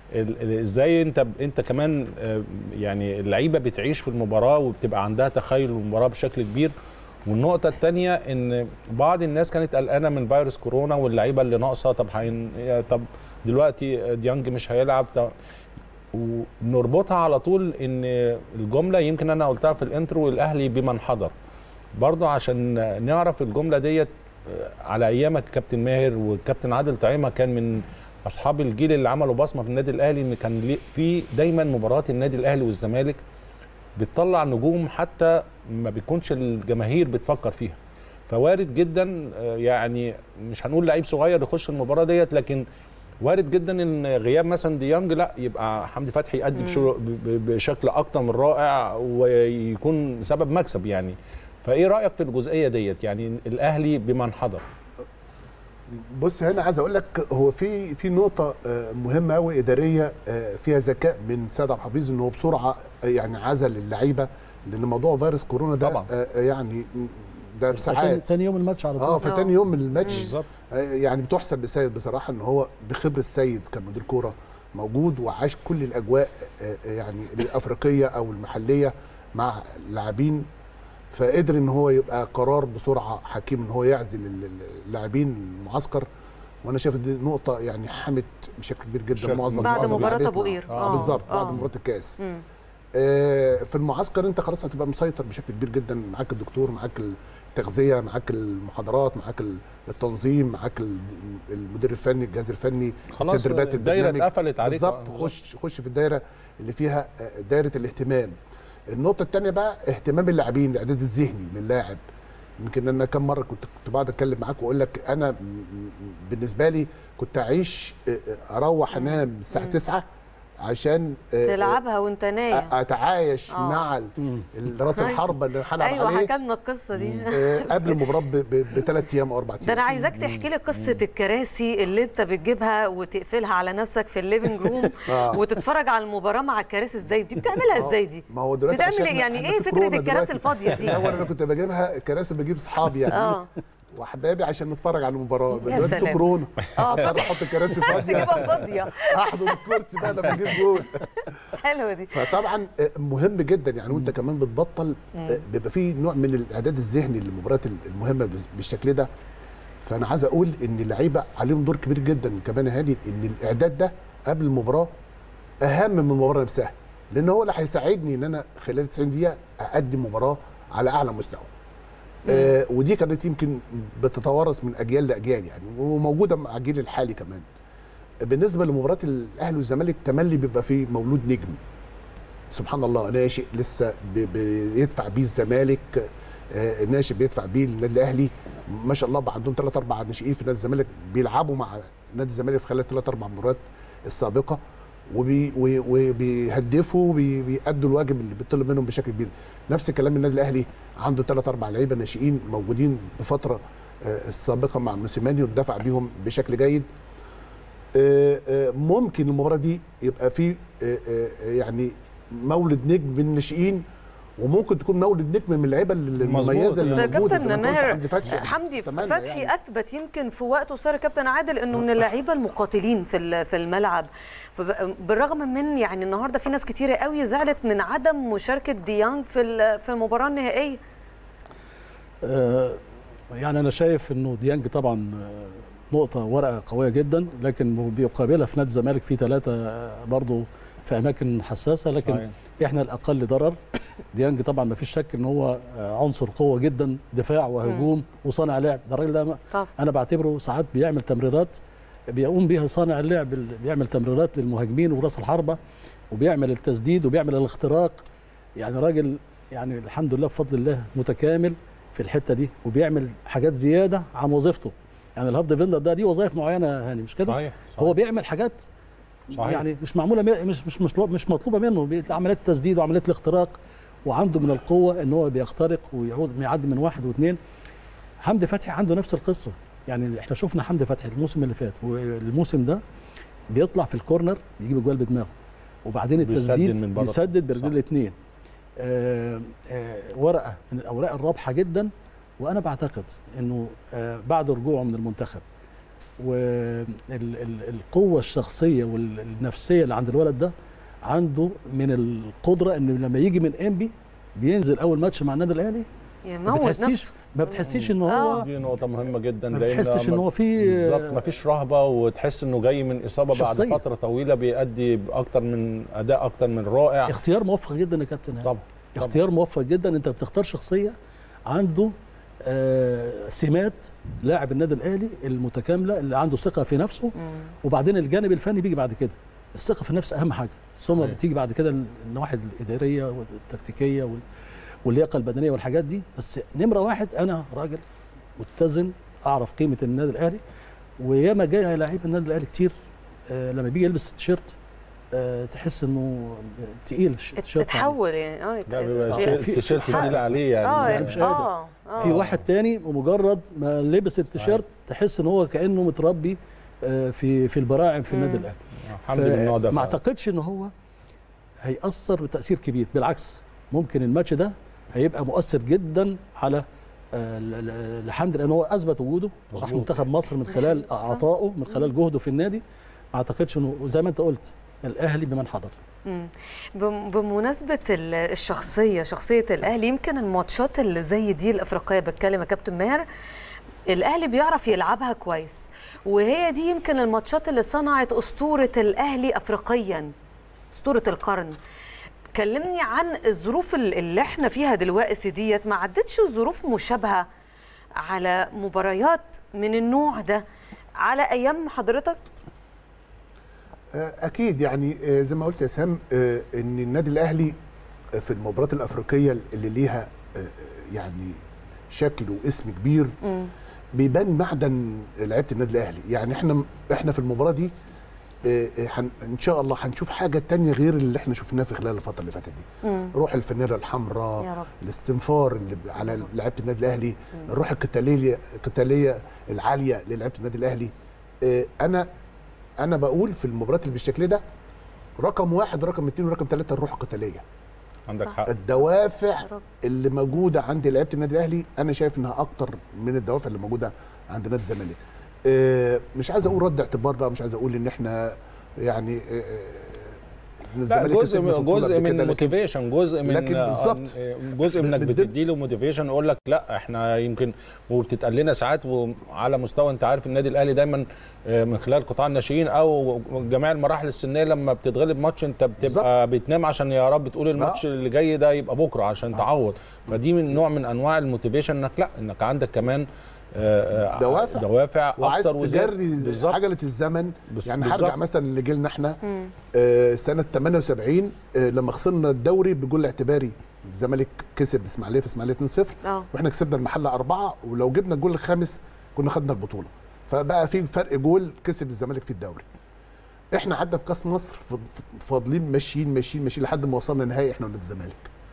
[SPEAKER 4] ال- ال- ازاي انت انت كمان آه، يعني اللعيبه بتعيش في المباراه وبتبقى عندها تخيل المباراه بشكل كبير والنقطة الثانية إن بعض الناس كانت قلقانة من فيروس كورونا واللعيبة اللي ناقصة طب هين... طب دلوقتي ديانج مش هيلعب طب ونربطها على طول إن الجملة يمكن أنا قلتها في الانترو الأهلي بمن حضر برضه عشان نعرف الجملة ديت آه، على أيامك كابتن ماهر والكابتن عادل طعيمة كان من أصحاب الجيل اللي عملوا بصمة في النادي الأهلي إن كان ليه- في دايما مباريات النادي الأهلي والزمالك بتطلع نجوم حتى ما بيكونش الجماهير بتفكر فيها فوارد جدا آه، يعني مش هنقول لعيب صغير يخش المباراه ديت لكن وارد جدا ان غياب مثلا ديانج لا يبقى حمدي فتحي يأدي بشو- ب- ب- بشكل اكتر من رائع ويكون سبب مكسب يعني فايه رايك في الجزئيه ديت يعني الاهلي بمن حضر
[SPEAKER 3] بص هنا عايز اقول لك هو في في نقطه آه، مهمه قوي اداريه آه، فيها ذكاء من سيد عبد الحفيظ ان هو بسرعه آه، يعني عزل اللعيبه لان موضوع فيروس كورونا ده
[SPEAKER 4] طبعا.
[SPEAKER 3] آه، آه، يعني ده في
[SPEAKER 2] تاني,
[SPEAKER 3] ساعات
[SPEAKER 2] تاني يوم الماتش على
[SPEAKER 3] اه
[SPEAKER 2] طول
[SPEAKER 3] في تاني يوم من الماتش
[SPEAKER 4] بالظبط
[SPEAKER 3] آه، يعني بتحسب لسيد بصراحه ان هو بخبره السيد كمدير كوره موجود وعاش كل الاجواء آه، آه، يعني الافريقيه او المحليه مع اللاعبين فقدر ان هو يبقى قرار بسرعه حكيم ان هو يعزل ال- اللاعبين المعسكر وانا شايف دي نقطه يعني حمت بشكل كبير جدا
[SPEAKER 4] شكل-
[SPEAKER 3] معظم
[SPEAKER 1] بعد
[SPEAKER 3] معظم
[SPEAKER 1] مباراة
[SPEAKER 3] لاعبتنا.
[SPEAKER 1] أبو قير.
[SPEAKER 3] اه
[SPEAKER 1] آه،
[SPEAKER 3] بالظبط بعد
[SPEAKER 1] آه.
[SPEAKER 3] مباراه الكاس
[SPEAKER 1] مم.
[SPEAKER 3] آه، في المعسكر انت خلاص هتبقى مسيطر بشكل كبير جدا معاك الدكتور معاك التغذيه معاك المحاضرات معاك التنظيم معاك ال- المدير الفني الجهاز الفني
[SPEAKER 4] خلاص
[SPEAKER 3] تدريبات
[SPEAKER 4] الدايره
[SPEAKER 3] البرنامج.
[SPEAKER 4] اتقفلت عليك
[SPEAKER 3] بالظبط
[SPEAKER 4] آه،
[SPEAKER 3] خش خش في الدايره اللي فيها آه، دايره الاهتمام النقطه الثانيه بقى اهتمام اللاعبين الاعداد الذهني للاعب يمكن انا كم مره كنت كنت بقعد اتكلم معاك واقول لك انا م- م- بالنسبه لي كنت اعيش آه، آه، اروح انام الساعه 9 عشان آه، آه،
[SPEAKER 1] تلعبها وانت نايم
[SPEAKER 3] اتعايش
[SPEAKER 1] آه.
[SPEAKER 3] مع ال-
[SPEAKER 2] مم.
[SPEAKER 3] ال- راس
[SPEAKER 1] أيوة.
[SPEAKER 3] الحربه اللي هلعب
[SPEAKER 1] ايوه
[SPEAKER 3] عليه
[SPEAKER 1] حكى لنا القصه دي
[SPEAKER 3] آه، قبل المباراه بثلاث ايام او اربع ايام
[SPEAKER 1] ده انا عايزاك تحكي لي قصه الكراسي اللي انت بتجيبها وتقفلها على نفسك في الليفنج روم
[SPEAKER 3] آه.
[SPEAKER 1] وتتفرج على المباراه مع الكراسي ازاي دي بتعملها ازاي دي
[SPEAKER 3] ما هو دلوقتي
[SPEAKER 1] بتعمل
[SPEAKER 3] عشان
[SPEAKER 1] ايه
[SPEAKER 3] إحنا-
[SPEAKER 1] يعني
[SPEAKER 3] إحنا
[SPEAKER 1] ايه
[SPEAKER 3] في
[SPEAKER 1] فكره
[SPEAKER 3] كورونا
[SPEAKER 1] الكراسي
[SPEAKER 3] دلوقتي.
[SPEAKER 1] الفاضيه دي
[SPEAKER 3] الاول انا كنت بجيبها كراسي بجيب اصحابي يعني
[SPEAKER 1] اه
[SPEAKER 3] واحبابي عشان نتفرج على المباراه
[SPEAKER 1] يا
[SPEAKER 3] دلوقتي في
[SPEAKER 1] سلام.
[SPEAKER 3] كورونا
[SPEAKER 1] اه
[SPEAKER 3] اضطر احط الكراسي فاضيه
[SPEAKER 1] تجيبها فاضيه
[SPEAKER 3] احضن الكرسي بقى لما اجيب جول
[SPEAKER 1] حلوه دي
[SPEAKER 3] فطبعا آه، مهم جدا يعني وانت كمان بتبطل آه، بيبقى في نوع من الاعداد الذهني للمباريات المهمه بال- بالشكل ده فانا عايز اقول ان اللعيبه عليهم دور كبير جدا كمان يا هاني ان الاعداد ده قبل المباراه اهم من المباراه نفسها لان هو اللي هيساعدني ان انا خلال 90 دقيقه اقدم مباراه على اعلى مستوى آه ودي كانت يمكن بتتوارث من اجيال لاجيال يعني وموجوده مع الجيل الحالي كمان بالنسبه لمباراه الاهلي والزمالك تملي بيبقى فيه مولود نجم سبحان الله ناشئ لسه بي- بيدفع بيه الزمالك آه، ناشئ بيدفع بيه النادي الاهلي ما شاء الله بقى عندهم ثلاث اربع ناشئين في نادي الزمالك بيلعبوا مع نادي الزمالك في خلال الثلاث اربع مباريات السابقه وبي- وي- وبيهدفوا وبيأدوا الواجب اللي بيطلب منهم بشكل كبير نفس الكلام النادي الاهلي عنده ثلاث اربع لعيبه ناشئين موجودين بفتره آه، السابقه مع موسيماني ودفع بيهم بشكل جيد آه، آه، ممكن المباراه دي يبقى في آه، آه، يعني مولد نجم من الناشئين وممكن تكون مولد نجم من اللعيبه
[SPEAKER 4] مظبوط.
[SPEAKER 3] المميزه
[SPEAKER 1] بس
[SPEAKER 3] اللي موجوده زي
[SPEAKER 1] كابتن
[SPEAKER 3] ما أنت قلت
[SPEAKER 1] ماهر
[SPEAKER 3] حمدي فتحي
[SPEAKER 1] حمدي
[SPEAKER 3] أتمنى
[SPEAKER 1] فتحي
[SPEAKER 3] يعني.
[SPEAKER 1] اثبت يمكن في وقت قصير كابتن عادل انه من اللعيبه المقاتلين في ال- في الملعب فب- بالرغم من يعني النهارده في ناس كتيره قوي زعلت من عدم مشاركه ديانج في ال- في المباراه النهائيه
[SPEAKER 2] آه، يعني انا شايف انه ديانج طبعا آه، نقطه ورقه قويه جدا لكن بيقابلها في نادي الزمالك في ثلاثه برضه في اماكن حساسه لكن
[SPEAKER 4] صحيح.
[SPEAKER 2] احنا الاقل ضرر ديانج طبعا ما فيش شك ان هو آه، عنصر قوه جدا دفاع وهجوم وصانع لعب ده الراجل ده
[SPEAKER 1] طب
[SPEAKER 2] انا بعتبره ساعات بيعمل تمريرات بيقوم بيها صانع اللعب ال- بيعمل تمريرات للمهاجمين وراس الحربه وبيعمل التسديد وبيعمل الاختراق يعني راجل يعني الحمد لله بفضل الله متكامل في الحته دي وبيعمل حاجات زياده عن وظيفته يعني الهاف ديفندر ده دي وظائف معينه يا هاني مش كده
[SPEAKER 4] صحيح صحيح.
[SPEAKER 2] هو بيعمل حاجات
[SPEAKER 4] صحيح.
[SPEAKER 2] يعني مش معموله مي- مش مش مش مش مطلوبه منه بي- عمليات التسديد وعمليات الاختراق وعنده من القوه ان هو بيخترق ويعود يعدي من واحد واثنين حمدي فتحي عنده نفس القصه يعني احنا شفنا حمدي فتحي الموسم اللي فات والموسم ده بيطلع في الكورنر يجيب اجوال بدماغه وبعدين
[SPEAKER 4] بيسدد
[SPEAKER 2] التسديد
[SPEAKER 4] من بره.
[SPEAKER 2] بيسدد برجل
[SPEAKER 4] صح.
[SPEAKER 2] الاثنين آه آه ورقه من الاوراق الرابحه جدا وانا بعتقد انه آه بعد رجوعه من المنتخب والقوه الشخصيه والنفسيه اللي عند الولد ده عنده من القدره انه لما يجي من انبي بينزل اول ماتش مع النادي الاهلي ما
[SPEAKER 1] يموت
[SPEAKER 2] بتحسيش
[SPEAKER 1] نفسه
[SPEAKER 2] ما بتحسيش ان
[SPEAKER 1] آه.
[SPEAKER 2] هو
[SPEAKER 4] دي نقطة مهمة جدا
[SPEAKER 2] ما
[SPEAKER 4] لأن
[SPEAKER 2] بتحسش ان هو في
[SPEAKER 4] بالظبط مفيش رهبة وتحس إنه جاي من إصابة بعد
[SPEAKER 2] شخصية.
[SPEAKER 4] فترة طويلة بيأدي أكتر من أداء أكتر من رائع
[SPEAKER 2] اختيار موفق جدا يا كابتن هاني.
[SPEAKER 4] طبعا
[SPEAKER 2] اختيار موفق جدا انت بتختار شخصيه عنده آه سمات لاعب النادي الاهلي المتكامله اللي عنده ثقه في نفسه
[SPEAKER 1] مم.
[SPEAKER 2] وبعدين الجانب الفني بيجي بعد كده الثقه في النفس اهم حاجه ثم
[SPEAKER 4] أيوة.
[SPEAKER 2] بتيجي بعد كده النواحي الاداريه والتكتيكيه وال- واللياقه البدنيه والحاجات دي بس نمره واحد انا راجل متزن اعرف قيمه النادي الاهلي وياما جاي لعيب النادي الاهلي كتير آه لما بيجي يلبس التيشيرت آه تحس انه تقيل التيشيرت عليه.
[SPEAKER 1] اتحول يعني اه
[SPEAKER 4] لا بيبقى
[SPEAKER 1] في-
[SPEAKER 4] شيء-
[SPEAKER 2] في-
[SPEAKER 4] تيشيرت
[SPEAKER 2] في-
[SPEAKER 4] تقيل عليه يعني
[SPEAKER 1] اه
[SPEAKER 2] يعني مش قادر.
[SPEAKER 1] اه اه
[SPEAKER 2] في واحد تاني بمجرد ما لبس التيشيرت تحس ان هو كانه متربي آه، في في البراعم في النادي
[SPEAKER 1] مم.
[SPEAKER 2] الاهلي
[SPEAKER 4] الحمد لله النوع ده
[SPEAKER 2] ما
[SPEAKER 4] فعلا.
[SPEAKER 2] اعتقدش ان هو هيأثر بتأثير كبير بالعكس ممكن الماتش ده هيبقى مؤثر جدا على آه، ل- ل- لحمد لان هو اثبت وجوده راح
[SPEAKER 4] مظبوط.
[SPEAKER 2] منتخب مصر من خلال عطائه من خلال جهده في النادي ما اعتقدش انه زي ما انت قلت الاهلي بمن حضر
[SPEAKER 1] مم. بم- بمناسبة ال- الشخصية شخصية الأهلي يمكن الماتشات اللي زي دي الأفريقية بتكلم يا كابتن ماهر الأهلي بيعرف يلعبها كويس وهي دي يمكن الماتشات اللي صنعت أسطورة الأهلي أفريقيا أسطورة القرن كلمني عن الظروف ال- اللي احنا فيها دلوقتي ديت ما عدتش ظروف مشابهة على مباريات من النوع ده على أيام حضرتك
[SPEAKER 3] آه، اكيد يعني آه، زي ما قلت يا سام آه، ان النادي الاهلي آه، في المباريات الافريقيه اللي ليها آه، يعني شكل واسم كبير
[SPEAKER 1] مم.
[SPEAKER 3] بيبان معدن لعيبه النادي الاهلي يعني احنا احنا في المباراه دي آه، آه، هن- ان شاء الله هنشوف حاجه تانية غير اللي احنا شفناه في خلال الفتره اللي فاتت دي
[SPEAKER 1] مم.
[SPEAKER 3] روح الفانيلا
[SPEAKER 1] يا
[SPEAKER 3] الحمراء
[SPEAKER 1] رب.
[SPEAKER 3] الاستنفار اللي ب- على لعيبه النادي الاهلي الروح القتاليه القتاليه العاليه للعيبه النادي الاهلي آه، انا انا بقول في المباريات اللي بالشكل ده رقم واحد ورقم اثنين ورقم ثلاثه الروح القتاليه
[SPEAKER 4] عندك
[SPEAKER 1] صح.
[SPEAKER 4] حق
[SPEAKER 3] الدوافع
[SPEAKER 1] يا رب.
[SPEAKER 3] اللي موجوده عند لعيبه النادي الاهلي انا شايف انها اكتر من الدوافع اللي موجوده عند نادي الزمالك آه، مش عايز اقول رد اعتبار بقى مش عايز اقول ان احنا يعني آه، آه، إن
[SPEAKER 4] لا
[SPEAKER 3] الزمالك
[SPEAKER 4] جزء
[SPEAKER 3] كسبنا في
[SPEAKER 4] من
[SPEAKER 3] البطولة
[SPEAKER 4] جزء
[SPEAKER 3] قبل
[SPEAKER 4] من
[SPEAKER 3] كده، لكن-
[SPEAKER 4] موتيفيشن جزء من
[SPEAKER 3] لكن بالظبط.
[SPEAKER 4] آه، جزء منك
[SPEAKER 3] بالد-
[SPEAKER 4] بتديله موتيفيشن يقول لك لا احنا يمكن وبتتقال لنا ساعات وعلى مستوى انت عارف النادي الاهلي دايما آه، من خلال قطاع الناشئين او جميع المراحل السنيه لما بتتغلب ماتش انت بتبقى بتنام عشان يا رب تقول الماتش اللي جاي ده يبقى بكره عشان تعوض فدي من نوع من انواع الموتيفيشن انك لا انك عندك كمان آه، آه،
[SPEAKER 3] دوافع.
[SPEAKER 4] دوافع
[SPEAKER 3] وعايز
[SPEAKER 4] اكتر وزيادة.
[SPEAKER 3] تجري
[SPEAKER 4] بالظبط
[SPEAKER 3] عجله الزمن
[SPEAKER 4] بس-
[SPEAKER 3] يعني
[SPEAKER 4] بالظبط.
[SPEAKER 3] هرجع مثلا لجيلنا احنا
[SPEAKER 1] مم.
[SPEAKER 3] آه، سنه 78 آه، لما خسرنا الدوري بجول اعتباري الزمالك كسب اسماعيليه في اسماعيليه 2-0
[SPEAKER 1] اه
[SPEAKER 3] واحنا كسبنا المحله أربعة ولو جبنا الجول الخامس كنا خدنا البطوله فبقى في فرق جول كسب الزمالك في الدوري احنا عدى في كاس مصر فض- فاضلين ماشيين ماشيين ماشيين لحد ما وصلنا نهائي احنا ونادي الزمالك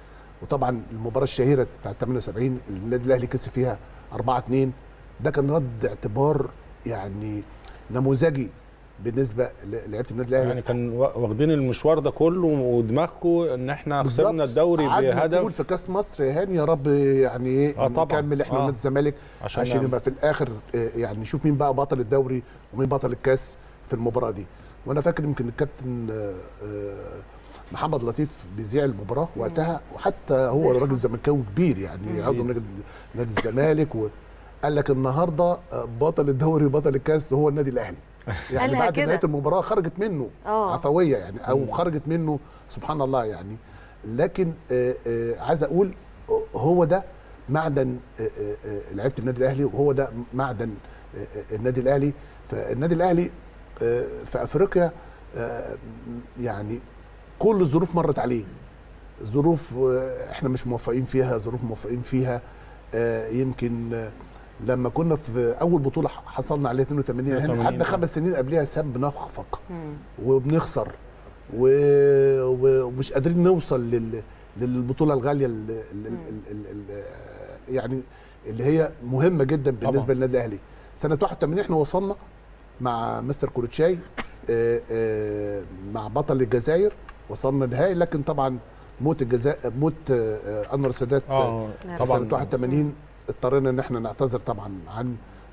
[SPEAKER 3] وطبعا المباراه الشهيره بتاعت 78 النادي الاهلي كسب فيها 4 2 ده كان رد اعتبار يعني نموذجي بالنسبه ل- لعيبه النادي الاهلي
[SPEAKER 4] يعني كان وا- واخدين المشوار ده كله ودماغكم ان احنا
[SPEAKER 3] بالظبط.
[SPEAKER 4] خسرنا الدوري
[SPEAKER 3] قعدنا نقول
[SPEAKER 4] بهدف
[SPEAKER 3] في كاس مصر يا هاني يا رب يعني ايه
[SPEAKER 4] آه طبعاً.
[SPEAKER 3] نكمل احنا
[SPEAKER 4] آه.
[SPEAKER 3] ونادي الزمالك
[SPEAKER 4] عشان
[SPEAKER 3] عشان,
[SPEAKER 4] نعمل.
[SPEAKER 3] يبقى في الاخر آه، يعني نشوف مين بقى بطل الدوري ومين بطل الكاس في المباراه دي وانا فاكر يمكن الكابتن آه، آه، محمد لطيف بيذيع المباراه وقتها وحتى هو راجل زملكاوي كبير يعني عضو نادي نادي الزمالك وقال لك النهارده آه، بطل الدوري وبطل الكاس هو النادي الاهلي يعني
[SPEAKER 1] قالها
[SPEAKER 3] بعد
[SPEAKER 1] كده.
[SPEAKER 3] نهايه المباراه خرجت منه
[SPEAKER 1] آه.
[SPEAKER 3] عفويه يعني او خرجت منه سبحان الله يعني لكن آه، آه، عايز اقول هو ده معدن آه، آه، آه، لعيبه النادي الاهلي وهو ده معدن آه، آه، النادي الاهلي فالنادي الاهلي آه، في افريقيا آه، يعني كل الظروف مرت عليه ظروف آه، احنا مش موفقين فيها ظروف موفقين فيها آه، يمكن آه، لما كنا في اول بطوله حصلنا عليها 82 يعني
[SPEAKER 4] 82
[SPEAKER 3] قعدنا خمس سنين قبلها سام بنخفق
[SPEAKER 1] مم.
[SPEAKER 3] وبنخسر و... و- ومش قادرين نوصل لل... للبطوله الغاليه ال... ال... ال... ال... ال... يعني اللي هي مهمه جدا بالنسبه
[SPEAKER 4] طبعاً.
[SPEAKER 3] للنادي الاهلي سنه 81 احنا وصلنا مع مستر كولوتشاي آه، آه، مع بطل الجزائر وصلنا نهائي لكن طبعا موت الجزائر موت آه، انور السادات
[SPEAKER 4] اه
[SPEAKER 1] نعم.
[SPEAKER 3] طبعا
[SPEAKER 4] طبعا
[SPEAKER 3] سنه 81 اضطرينا ان احنا نعتذر طبعا عن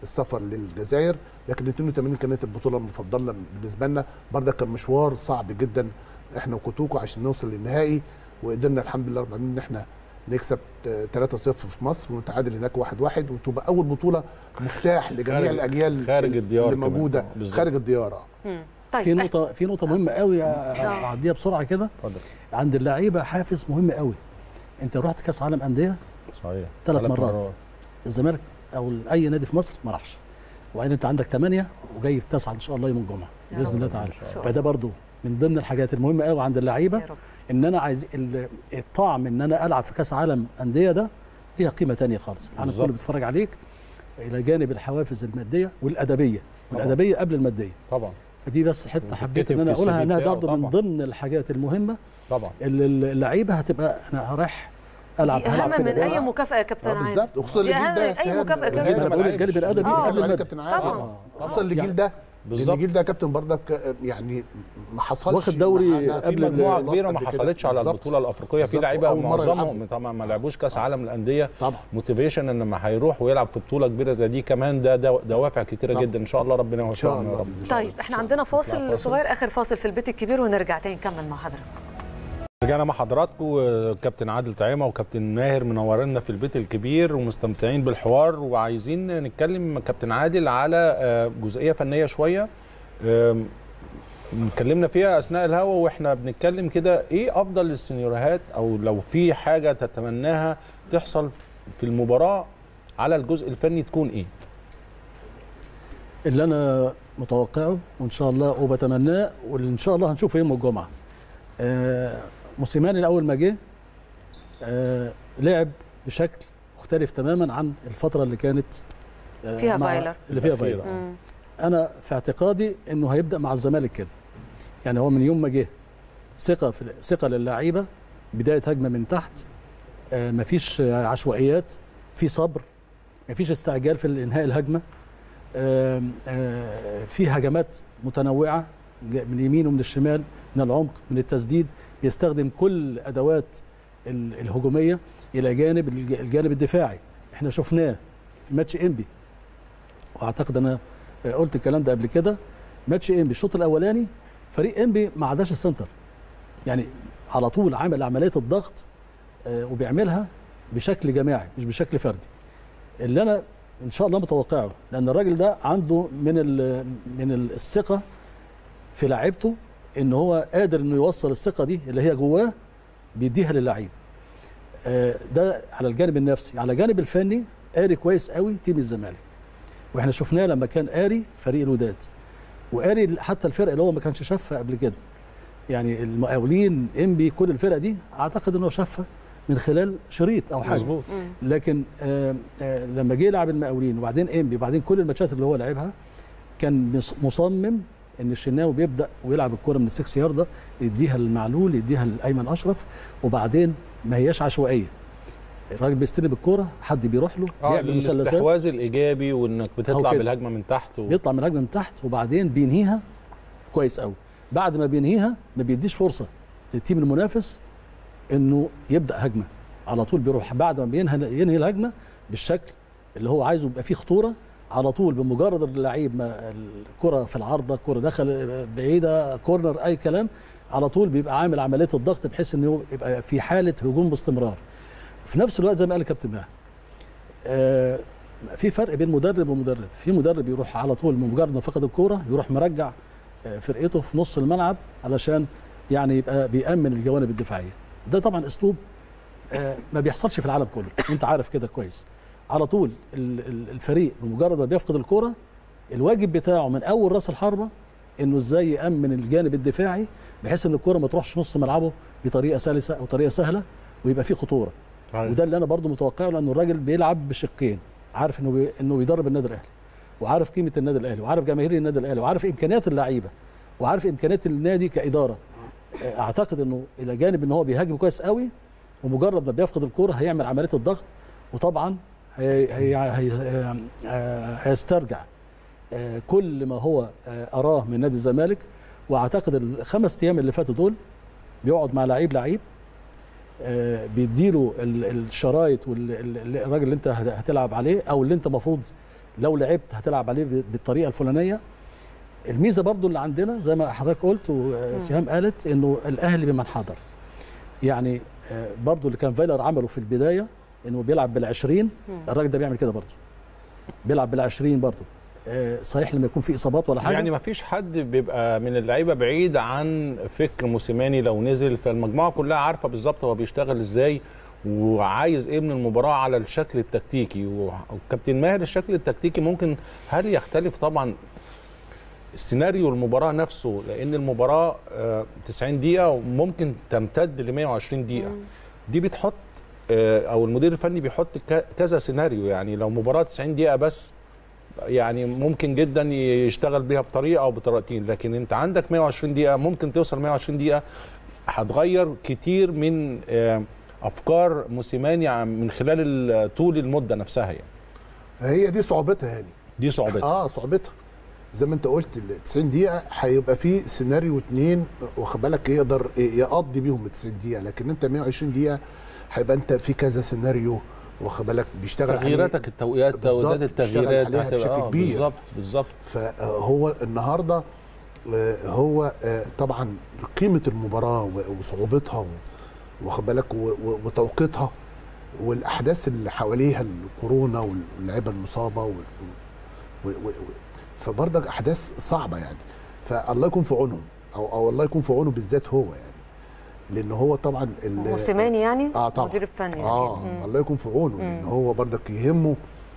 [SPEAKER 3] السفر للجزائر لكن 82 كانت البطوله المفضله بالنسبه لنا برضه كان مشوار صعب جدا احنا وكوتوكو عشان نوصل للنهائي وقدرنا الحمد لله رب العالمين ان احنا نكسب 3-0 في مصر ونتعادل هناك 1-1 وتبقى اول بطوله مفتاح لجميع
[SPEAKER 4] خارج-
[SPEAKER 3] الاجيال
[SPEAKER 4] خارج الديار
[SPEAKER 3] اللي
[SPEAKER 4] كمان.
[SPEAKER 3] موجوده
[SPEAKER 4] آه، بالظبط.
[SPEAKER 3] خارج الديار آه.
[SPEAKER 1] مم. طيب
[SPEAKER 2] في
[SPEAKER 1] إحنا-
[SPEAKER 2] نقطه في نقطه مهمه قوي اعديها بسرعه كده
[SPEAKER 4] اتفضل
[SPEAKER 2] عند اللعيبه حافز مهم قوي انت رحت كاس عالم انديه
[SPEAKER 4] صحيح
[SPEAKER 2] ثلاث مرات. الزمالك او اي نادي في مصر ما راحش وبعدين انت عندك ثمانيه وجاي تسعه ان شاء الله يوم الجمعه
[SPEAKER 1] يا
[SPEAKER 2] باذن
[SPEAKER 1] رب.
[SPEAKER 2] الله تعالى
[SPEAKER 4] إن شاء
[SPEAKER 1] الله.
[SPEAKER 2] فده برضو من ضمن الحاجات المهمه قوي عند اللعيبه
[SPEAKER 1] يا رب.
[SPEAKER 2] ان انا عايز ال- الطعم ان انا العب في كاس عالم انديه ده ليها قيمه تانية خالص العالم
[SPEAKER 4] بالظبط.
[SPEAKER 2] كله بيتفرج عليك الى جانب الحوافز الماديه والادبيه
[SPEAKER 4] طبعا.
[SPEAKER 2] والادبيه قبل الماديه
[SPEAKER 4] طبا
[SPEAKER 2] فدي بس حته حبيت
[SPEAKER 4] وتتكتب
[SPEAKER 2] ان انا
[SPEAKER 4] في
[SPEAKER 2] اقولها
[SPEAKER 4] الCV
[SPEAKER 2] انها
[SPEAKER 4] بتاعه
[SPEAKER 2] برضو من
[SPEAKER 4] طبعا.
[SPEAKER 2] ضمن الحاجات المهمه
[SPEAKER 4] طبعا
[SPEAKER 2] اللي اللعيبه هتبقى انا رايح العب
[SPEAKER 1] دي
[SPEAKER 2] هلعب
[SPEAKER 1] اهم
[SPEAKER 2] في
[SPEAKER 1] من
[SPEAKER 2] الأجواء.
[SPEAKER 1] اي مكافاه يا كابتن
[SPEAKER 3] اه
[SPEAKER 1] عادل
[SPEAKER 3] بالظبط وخصوصا
[SPEAKER 1] دي
[SPEAKER 3] الجيل
[SPEAKER 1] أهم
[SPEAKER 3] ده
[SPEAKER 1] من
[SPEAKER 3] يا
[SPEAKER 1] أي
[SPEAKER 3] سهام.
[SPEAKER 1] مكافأة
[SPEAKER 3] الجيل
[SPEAKER 1] كمان.
[SPEAKER 3] ده
[SPEAKER 2] انا بقول الجانب الادبي
[SPEAKER 1] آه.
[SPEAKER 2] قبل
[SPEAKER 3] عليك
[SPEAKER 2] المادي
[SPEAKER 3] كابتن عادل
[SPEAKER 1] طبعا.
[SPEAKER 3] آه. خصوصا الجيل ده لان
[SPEAKER 4] بالظبط.
[SPEAKER 3] الجيل ده كابتن برضك آه، يعني ما حصلش
[SPEAKER 2] واخد دوري
[SPEAKER 3] معانا
[SPEAKER 4] في
[SPEAKER 2] قبل
[SPEAKER 4] مجموعه
[SPEAKER 3] ال-
[SPEAKER 4] كبيره ما
[SPEAKER 3] قبل كده.
[SPEAKER 4] حصلتش على
[SPEAKER 3] بالظبط.
[SPEAKER 4] البطوله الافريقيه في
[SPEAKER 3] بالظبط.
[SPEAKER 4] لعيبه
[SPEAKER 3] وأول مرة
[SPEAKER 4] معظمهم
[SPEAKER 3] يلعبوا.
[SPEAKER 4] طبعا ما لعبوش كاس عالم الانديه
[SPEAKER 3] طبعا
[SPEAKER 4] موتيفيشن ان لما هيروح ويلعب في بطوله كبيره زي دي كمان ده ده دوافع كتيره
[SPEAKER 3] طبعا.
[SPEAKER 4] جدا ان شاء الله ربنا
[SPEAKER 3] ان شاء
[SPEAKER 4] يوفقنا يا
[SPEAKER 3] الله
[SPEAKER 4] رب
[SPEAKER 3] بإذن الله.
[SPEAKER 1] طيب احنا عندنا
[SPEAKER 4] نطلع
[SPEAKER 1] فاصل
[SPEAKER 4] فاصل.
[SPEAKER 1] صغير اخر فاصل في البيت الكبير ونرجع تاني نكمل مع حضرتك
[SPEAKER 4] رجعنا مع حضراتكم كابتن عادل طعيمه وكابتن ماهر منورنا في البيت الكبير ومستمتعين بالحوار وعايزين نتكلم كابتن عادل على آه، جزئيه فنيه شويه آم، اتكلمنا فيها اثناء الهوا واحنا بنتكلم كده ايه افضل السيناريوهات او لو في حاجه تتمناها تحصل في المباراه على الجزء الفني تكون ايه؟
[SPEAKER 2] اللي انا متوقعه وان شاء الله وبتمناه واللي ان شاء الله هنشوفه يوم الجمعه آه، موسيماني اول ما جه آه، لعب بشكل مختلف تماما عن الفتره اللي كانت آه،
[SPEAKER 1] فيها
[SPEAKER 2] مع-
[SPEAKER 1] فايلر.
[SPEAKER 2] اللي فيها
[SPEAKER 4] الأخيرة.
[SPEAKER 2] فايلر
[SPEAKER 1] مم.
[SPEAKER 2] انا في اعتقادي انه هيبدا مع الزمالك كده يعني هو من يوم ما جه ثقه في ثقه للعيبه بدايه هجمه من تحت آه، مفيش آه، عشوائيات في صبر مفيش استعجال في انهاء الهجمه آم، آه، في هجمات متنوعه ج- من اليمين ومن الشمال من العمق من التسديد بيستخدم كل ادوات ال- الهجوميه الى جانب الج- الجانب الدفاعي احنا شفناه في ماتش انبي واعتقد انا آه، قلت الكلام ده قبل كده ماتش انبي الشوط الاولاني فريق انبي ما عداش السنتر يعني على طول عمل عمليه الضغط آه، وبيعملها بشكل جماعي مش بشكل فردي اللي انا ان شاء الله متوقعه لان الراجل ده عنده من ال من ال- الثقه في لعيبته ان هو قادر انه يوصل الثقه دي اللي هي جواه بيديها للعيب آه، ده على الجانب النفسي على الجانب الفني قاري كويس قوي تيم الزمالك واحنا شفناه لما كان قاري فريق الوداد وقاري حتى الفرق اللي هو ما كانش شافها قبل كده يعني المقاولين انبي كل الفرق دي اعتقد انه شافها من خلال شريط او حاجه
[SPEAKER 4] مظبوط
[SPEAKER 1] مم.
[SPEAKER 2] لكن آه آه لما جه يلعب المقاولين وبعدين انبي وبعدين كل الماتشات اللي هو لعبها كان مص- مصمم ان الشناوي بيبدا ويلعب الكره من السكس يارده يديها للمعلول يديها لايمن اشرف وبعدين ما هياش عشوائيه الراجل بيستلم الكوره حد بيروح له
[SPEAKER 4] اه
[SPEAKER 2] بيعمل مثلثات
[SPEAKER 4] الاستحواذ الايجابي وانك بتطلع
[SPEAKER 2] كده.
[SPEAKER 4] بالهجمه من تحت و...
[SPEAKER 2] بيطلع من الهجمه من تحت وبعدين بينهيها كويس قوي بعد ما بينهيها ما بيديش فرصه للتيم المنافس انه يبدا هجمه على طول بيروح بعد ما بينهي ينهي الهجمه بالشكل اللي هو عايزه يبقى فيه خطوره على طول بمجرد اللعيب ما الكره في العارضه الكره دخل بعيده كورنر اي كلام على طول بيبقى عامل عمليه الضغط بحيث انه يبقى في حاله هجوم باستمرار في نفس الوقت زي ما قال الكابتن ماهر آه، في فرق بين مدرب ومدرب في مدرب يروح على طول من مجرد ما فقد الكوره يروح مرجع آه، فرقته في نص الملعب علشان يعني يبقى بيأمن الجوانب الدفاعيه ده طبعا اسلوب آه، ما بيحصلش في العالم كله انت عارف كده كويس على طول ال- ال- الفريق بمجرد ما بيفقد الكوره الواجب بتاعه من اول راس الحربه انه ازاي يأمن الجانب الدفاعي بحيث ان الكوره ما تروحش نص ملعبه بطريقه سلسه او طريقه سهله ويبقى فيه خطوره وده اللي انا برضو متوقعه لانه الراجل بيلعب بشقين عارف انه بي... انه بيدرب النادي الاهلي وعارف قيمه النادي الاهلي وعارف جماهير النادي الاهلي وعارف امكانيات اللعيبه وعارف امكانيات النادي كاداره اعتقد انه الى جانب ان هو بيهاجم كويس قوي ومجرد ما بيفقد الكوره هيعمل عمليه الضغط وطبعا هي... هي... هي... آه، هيسترجع آه، كل ما هو آه، اراه من نادي الزمالك واعتقد الخمس ايام اللي فاتوا دول بيقعد مع لعيب لعيب آه، بيديله ال- الشرايط والراجل اللي انت هت- هتلعب عليه او اللي انت المفروض لو لعبت هتلعب عليه ب- بالطريقه الفلانيه الميزه برضو اللي عندنا زي ما حضرتك قلت وسهام قالت انه الاهلي بمن حضر يعني آه، برضو اللي كان فايلر عمله في البدايه انه بيلعب بالعشرين الراجل ده بيعمل كده برضو بيلعب بالعشرين برضو آه، صحيح لما يكون في اصابات ولا حاجه
[SPEAKER 4] يعني ما فيش حد بيبقى من اللعيبه بعيد عن فكر موسيماني لو نزل فالمجموعه كلها عارفه بالظبط هو بيشتغل ازاي وعايز ايه من المباراه على الشكل التكتيكي وكابتن ماهر الشكل التكتيكي ممكن هل يختلف طبعا السيناريو المباراه نفسه لان المباراه آه، 90 دقيقه وممكن تمتد ل 120 دقيقه دي بتحط آه، او المدير الفني بيحط ك- كذا سيناريو يعني لو مباراه 90 دقيقه بس يعني ممكن جدا يشتغل بيها بطريقه او بطريقتين لكن انت عندك 120 دقيقه ممكن توصل 120 دقيقه هتغير كتير من آه، افكار موسيماني عن- من خلال ال- طول المده نفسها يعني
[SPEAKER 3] هي دي صعوبتها يعني
[SPEAKER 4] دي صعوبتها
[SPEAKER 3] اه صعوبتها زي ما انت قلت ال 90 دقيقه هيبقى في سيناريو اتنين واخد بالك يقدر يقضي بيهم ال 90 دقيقه لكن انت 120 دقيقه هيبقى انت في كذا سيناريو واخد بالك بيشتغل عليه
[SPEAKER 4] تغييراتك التوقيات توقيتات
[SPEAKER 3] بالظبط، بيشتغل
[SPEAKER 4] التغييرات
[SPEAKER 3] عليها
[SPEAKER 4] دي هتبقى-
[SPEAKER 3] بشكل
[SPEAKER 4] آه،
[SPEAKER 3] كبير.
[SPEAKER 4] بالظبط بالظبط
[SPEAKER 3] فهو النهارده آه، هو آه، طبعا قيمه المباراه و- وصعوبتها و- واخد بالك و- و- وتوقيتها والاحداث اللي حواليها الكورونا واللعيبه المصابه وال- و- و- و- فبرضك احداث صعبه يعني فالله يكون في عونهم او او الله يكون في عونه بالذات هو يعني لان هو طبعا ال-
[SPEAKER 1] موسيماني يعني
[SPEAKER 3] اه طبعا
[SPEAKER 1] المدير الفني يعني.
[SPEAKER 3] اه
[SPEAKER 1] مم.
[SPEAKER 3] الله يكون في عونه لان هو برضك يهمه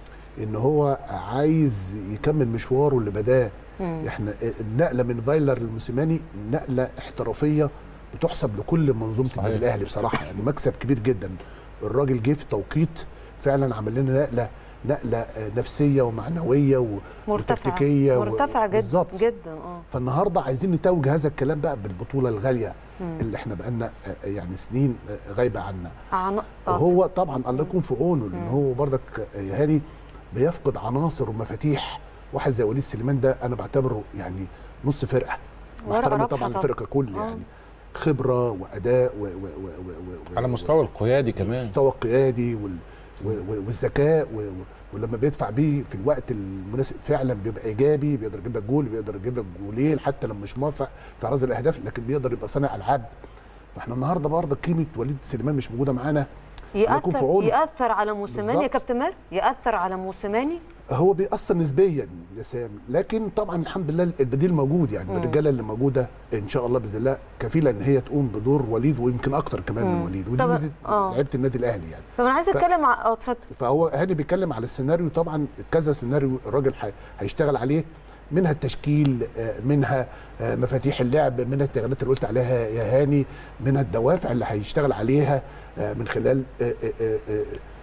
[SPEAKER 3] ان هو عايز يكمل مشواره اللي بداه احنا النقله من فايلر لموسيماني نقله احترافيه بتحسب لكل منظومه
[SPEAKER 4] صحيح.
[SPEAKER 3] النادي الاهلي بصراحه يعني مكسب كبير جدا الراجل جه في توقيت فعلا عمل لنا نقله نقله آه، نفسيه ومعنويه و-
[SPEAKER 1] مرتفعة
[SPEAKER 3] وتكتيكيه و-
[SPEAKER 1] مرتفعة جدا
[SPEAKER 3] بالظبط.
[SPEAKER 1] جدا اه
[SPEAKER 3] فالنهارده عايزين نتوج هذا الكلام بقى بالبطوله الغاليه اللي احنا بقالنا آه، يعني سنين آه، غايبه عنا
[SPEAKER 1] عن... آه.
[SPEAKER 3] وهو طبعا الله يكون في عونه لان هو برضك يا هاني بيفقد عناصر ومفاتيح واحد زي وليد سليمان ده انا بعتبره يعني نص فرقه
[SPEAKER 1] ورقة
[SPEAKER 3] محترمه
[SPEAKER 1] رابحة
[SPEAKER 3] طبعا
[SPEAKER 1] طبعا.
[SPEAKER 3] الفرقه كل
[SPEAKER 1] آه.
[SPEAKER 3] يعني خبره واداء و و و و و
[SPEAKER 4] على مستوى القيادي كمان
[SPEAKER 3] المستوى القيادي وال و- و- والذكاء و- و- ولما بيدفع بيه في الوقت المناسب فعلا بيبقى ايجابي بيقدر يجيب لك جول بيقدر يجيب لك جولين حتى لما مش موفق في احراز الاهداف لكن بيقدر يبقى صانع العاب فاحنا النهارده برضه قيمه وليد سليمان مش موجوده معانا الله يكون في
[SPEAKER 1] يأثر
[SPEAKER 3] عونه.
[SPEAKER 1] يأثر على موسيماني يا
[SPEAKER 3] بالظبط.
[SPEAKER 1] كابتن ماهر يأثر على موسيماني
[SPEAKER 3] هو بيأثر نسبيا يا سام لكن طبعا الحمد لله البديل موجود يعني
[SPEAKER 1] مم.
[SPEAKER 3] الرجاله اللي موجوده ان شاء الله باذن الله كفيله ان هي تقوم بدور وليد ويمكن اكتر كمان من
[SPEAKER 1] مم.
[SPEAKER 3] وليد ودي
[SPEAKER 1] طب-
[SPEAKER 3] ميزه
[SPEAKER 1] آه.
[SPEAKER 3] لعيبه النادي الاهلي يعني
[SPEAKER 1] طب انا عايزه
[SPEAKER 3] ف-
[SPEAKER 1] اتكلم ع- اه اتفضل
[SPEAKER 3] فهو هاني بيتكلم على السيناريو طبعا كذا سيناريو الراجل هي- هيشتغل عليه منها التشكيل آه، منها آه، مفاتيح اللعب منها التغييرات اللي قلت عليها يا هاني منها الدوافع اللي هيشتغل عليها آه، من خلال آه، آه، آه، آه،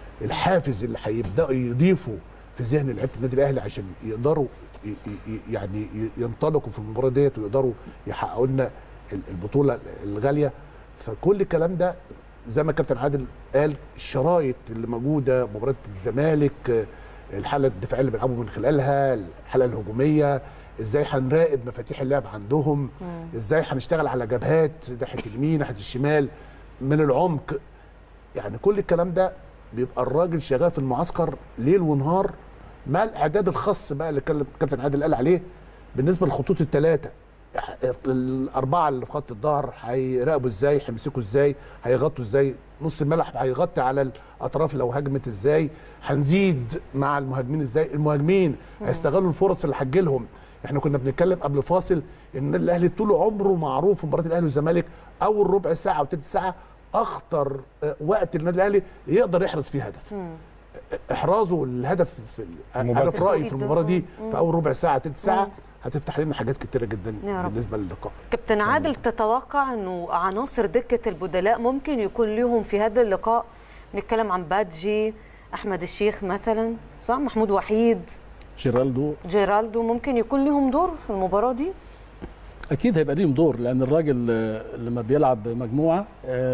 [SPEAKER 3] الحافز اللي هيبداوا يضيفوا في ذهن لعيبه النادي الاهلي عشان يقدروا ي- ي- ي- يعني ي- ينطلقوا في المباراه ديت ويقدروا يحققوا لنا ال- البطوله الغاليه فكل الكلام ده زي ما كابتن عادل قال الشرايط اللي موجوده مباراه الزمالك آه، الحاله الدفاعيه اللي بيلعبوا من خلالها الحاله الهجوميه ازاي هنراقب مفاتيح اللعب عندهم ازاي هنشتغل على جبهات ناحيه اليمين ناحيه الشمال من العمق يعني كل الكلام ده بيبقى الراجل شغال في المعسكر ليل ونهار مع الاعداد الخاص بقى اللي كان- كابتن عادل قال عليه بالنسبه للخطوط الثلاثه الاربعه اللي في خط الظهر هيراقبوا ازاي هيمسكوا ازاي هيغطوا ازاي نص الملعب هيغطي على الاطراف لو هجمت ازاي هنزيد مع المهاجمين ازاي المهاجمين هيستغلوا الفرص اللي هتجيلهم احنا كنا بنتكلم قبل فاصل ان النادي الاهلي طول عمره معروف في مباراه الاهلي والزمالك اول ربع ساعه او ثلث ساعه اخطر آه، وقت النادي الاهلي يقدر يحرز فيه هدف احرازه الهدف في
[SPEAKER 4] المباراة.
[SPEAKER 3] انا في رايي في المباراه دي
[SPEAKER 1] مم.
[SPEAKER 3] في اول ربع ساعه ثلث ساعه هتفتح لنا حاجات كتيره جدا
[SPEAKER 1] يا رب.
[SPEAKER 3] بالنسبه للقاء
[SPEAKER 1] كابتن عادل تتوقع انه عناصر دكه البدلاء ممكن يكون لهم في هذا اللقاء نتكلم عن بادجي احمد الشيخ مثلا صح محمود وحيد
[SPEAKER 2] جيرالدو
[SPEAKER 1] جيرالدو ممكن يكون لهم دور في المباراه دي
[SPEAKER 2] اكيد هيبقى ليهم دور لان الراجل آه، لما بيلعب مجموعه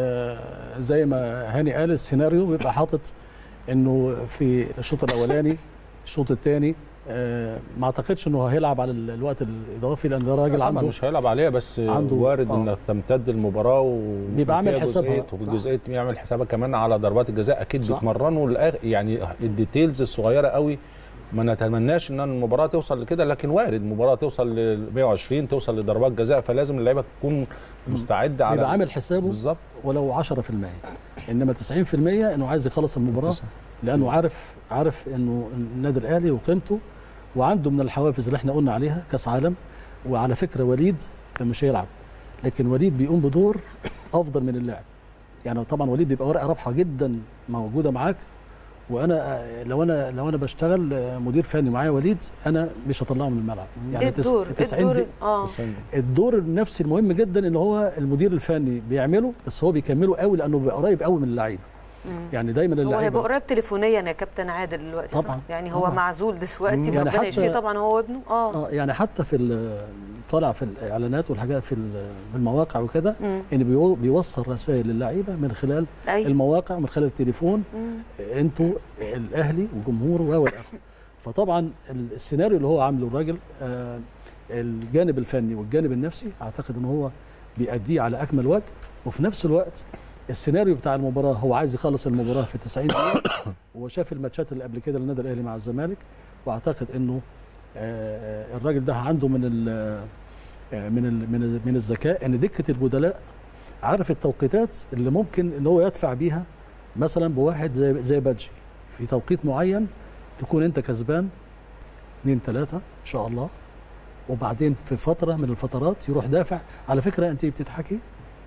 [SPEAKER 2] آه، زي ما هاني قال السيناريو بيبقى حاطط انه في الشوط الاولاني الشوط الثاني ما اعتقدش انه هيلعب على ال- الوقت الاضافي لان ده راجل
[SPEAKER 4] طبعا
[SPEAKER 2] عنده
[SPEAKER 4] مش هيلعب عليها بس
[SPEAKER 2] عنده-
[SPEAKER 4] وارد
[SPEAKER 2] آه.
[SPEAKER 4] انك تمتد المباراه و
[SPEAKER 2] بيبقى عامل
[SPEAKER 4] وفيها
[SPEAKER 2] حسابها.
[SPEAKER 4] جزئية- وفي الجزئيه يعمل حسابها كمان على ضربات الجزاء اكيد
[SPEAKER 3] صح.
[SPEAKER 4] بيتمرنوا الآخ- يعني الديتيلز الصغيره قوي ما نتمناش ان المباراه توصل لكده لكن وارد المباراه توصل ل 120 توصل لضربات جزاء فلازم اللعيبه تكون مستعده على
[SPEAKER 2] يبقى عامل حسابه
[SPEAKER 4] بالظبط
[SPEAKER 2] ولو 10% انما 90% انه عايز يخلص المباراه لانه عارف عارف انه النادي الاهلي وقيمته وعنده من الحوافز اللي احنا قلنا عليها كاس عالم وعلى فكره وليد مش هيلعب لكن وليد بيقوم بدور افضل من اللاعب يعني طبعا وليد بيبقى ورقه رابحه جدا موجوده معاك وانا لو انا لو انا بشتغل مدير فني معايا وليد انا مش هطلعه من الملعب
[SPEAKER 1] ايه
[SPEAKER 2] تس-
[SPEAKER 1] الدور
[SPEAKER 2] 90
[SPEAKER 1] الدور
[SPEAKER 2] دقيقة-
[SPEAKER 1] اه
[SPEAKER 2] الدور النفسي المهم جدا ان هو المدير الفني بيعمله بس هو بيكمله قوي لانه بيبقى قريب قوي من اللعيبه
[SPEAKER 1] مم.
[SPEAKER 2] يعني دايما
[SPEAKER 1] هو هيبقى
[SPEAKER 2] اللعيبه
[SPEAKER 1] قريب تليفونيا يا كابتن عادل دلوقتي صح؟
[SPEAKER 2] طبعاً،
[SPEAKER 1] يعني هو
[SPEAKER 2] طبعاً.
[SPEAKER 1] معزول دلوقتي
[SPEAKER 2] يعني
[SPEAKER 1] ربنا
[SPEAKER 2] حتى-
[SPEAKER 1] يشفيه طبعا هو وابنه اه
[SPEAKER 2] اه يعني حتى في ال- طالع في الاعلانات والحاجات في ال- في المواقع وكده
[SPEAKER 1] مم.
[SPEAKER 2] ان بيو- بيوصل رسائل للعيبه من خلال
[SPEAKER 1] ايوه
[SPEAKER 2] المواقع من خلال التليفون
[SPEAKER 1] مم.
[SPEAKER 2] انتوا الاهلي وجمهوره و والى اخره فطبعا السيناريو اللي هو عامله الراجل آه، الجانب الفني والجانب النفسي اعتقد ان هو بيأديه على اكمل وجه وفي نفس الوقت السيناريو بتاع المباراه هو عايز يخلص المباراه في 90 دقيقه وشاف الماتشات اللي قبل كده للنادي الاهلي مع الزمالك واعتقد انه آه، الراجل ده عنده من ال آه، من ال من ال من الذكاء ان دكه البدلاء عارف التوقيتات اللي ممكن ان هو يدفع بيها مثلا بواحد زي زي بادجي في توقيت معين تكون انت كسبان اثنين ثلاثه ان شاء الله وبعدين في فتره من الفترات يروح دافع على فكره انت بتضحكي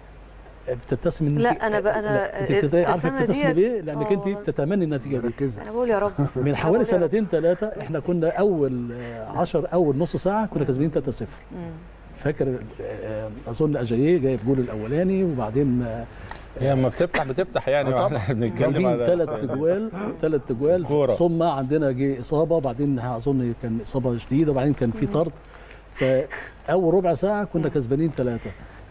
[SPEAKER 2] بتبتسمي إن
[SPEAKER 1] لا،
[SPEAKER 2] انت-
[SPEAKER 1] أنا بقى- أنا
[SPEAKER 2] لا، انت بتت- عارفه
[SPEAKER 1] الابتسامة
[SPEAKER 2] بتبتسمي
[SPEAKER 1] ديت-
[SPEAKER 2] ليه؟ لانك
[SPEAKER 1] آه
[SPEAKER 2] انت
[SPEAKER 1] والله.
[SPEAKER 2] بتتمني النتيجه دي
[SPEAKER 3] مركزه
[SPEAKER 1] انا بقول يا رب
[SPEAKER 2] من حوالي
[SPEAKER 1] بقول يا رب.
[SPEAKER 2] سنتين ثلاثه احنا كنا اول 10 اول نص ساعه كنا كسبانين 3-0
[SPEAKER 1] مم.
[SPEAKER 2] فاكر آه، اظن اجاييه جايب جول الاولاني وبعدين آه،
[SPEAKER 4] هي لما بتفتح بتفتح يعني
[SPEAKER 3] آه طبعاً.
[SPEAKER 4] احنا بنتكلم
[SPEAKER 2] جايبين
[SPEAKER 4] على
[SPEAKER 2] ثلاث جوال ثلاث جوال
[SPEAKER 4] كورة.
[SPEAKER 2] ثم عندنا جه اصابه وبعدين اظن كان اصابه شديده وبعدين كان في طرد فاول ربع ساعه كنا كسبانين ثلاثه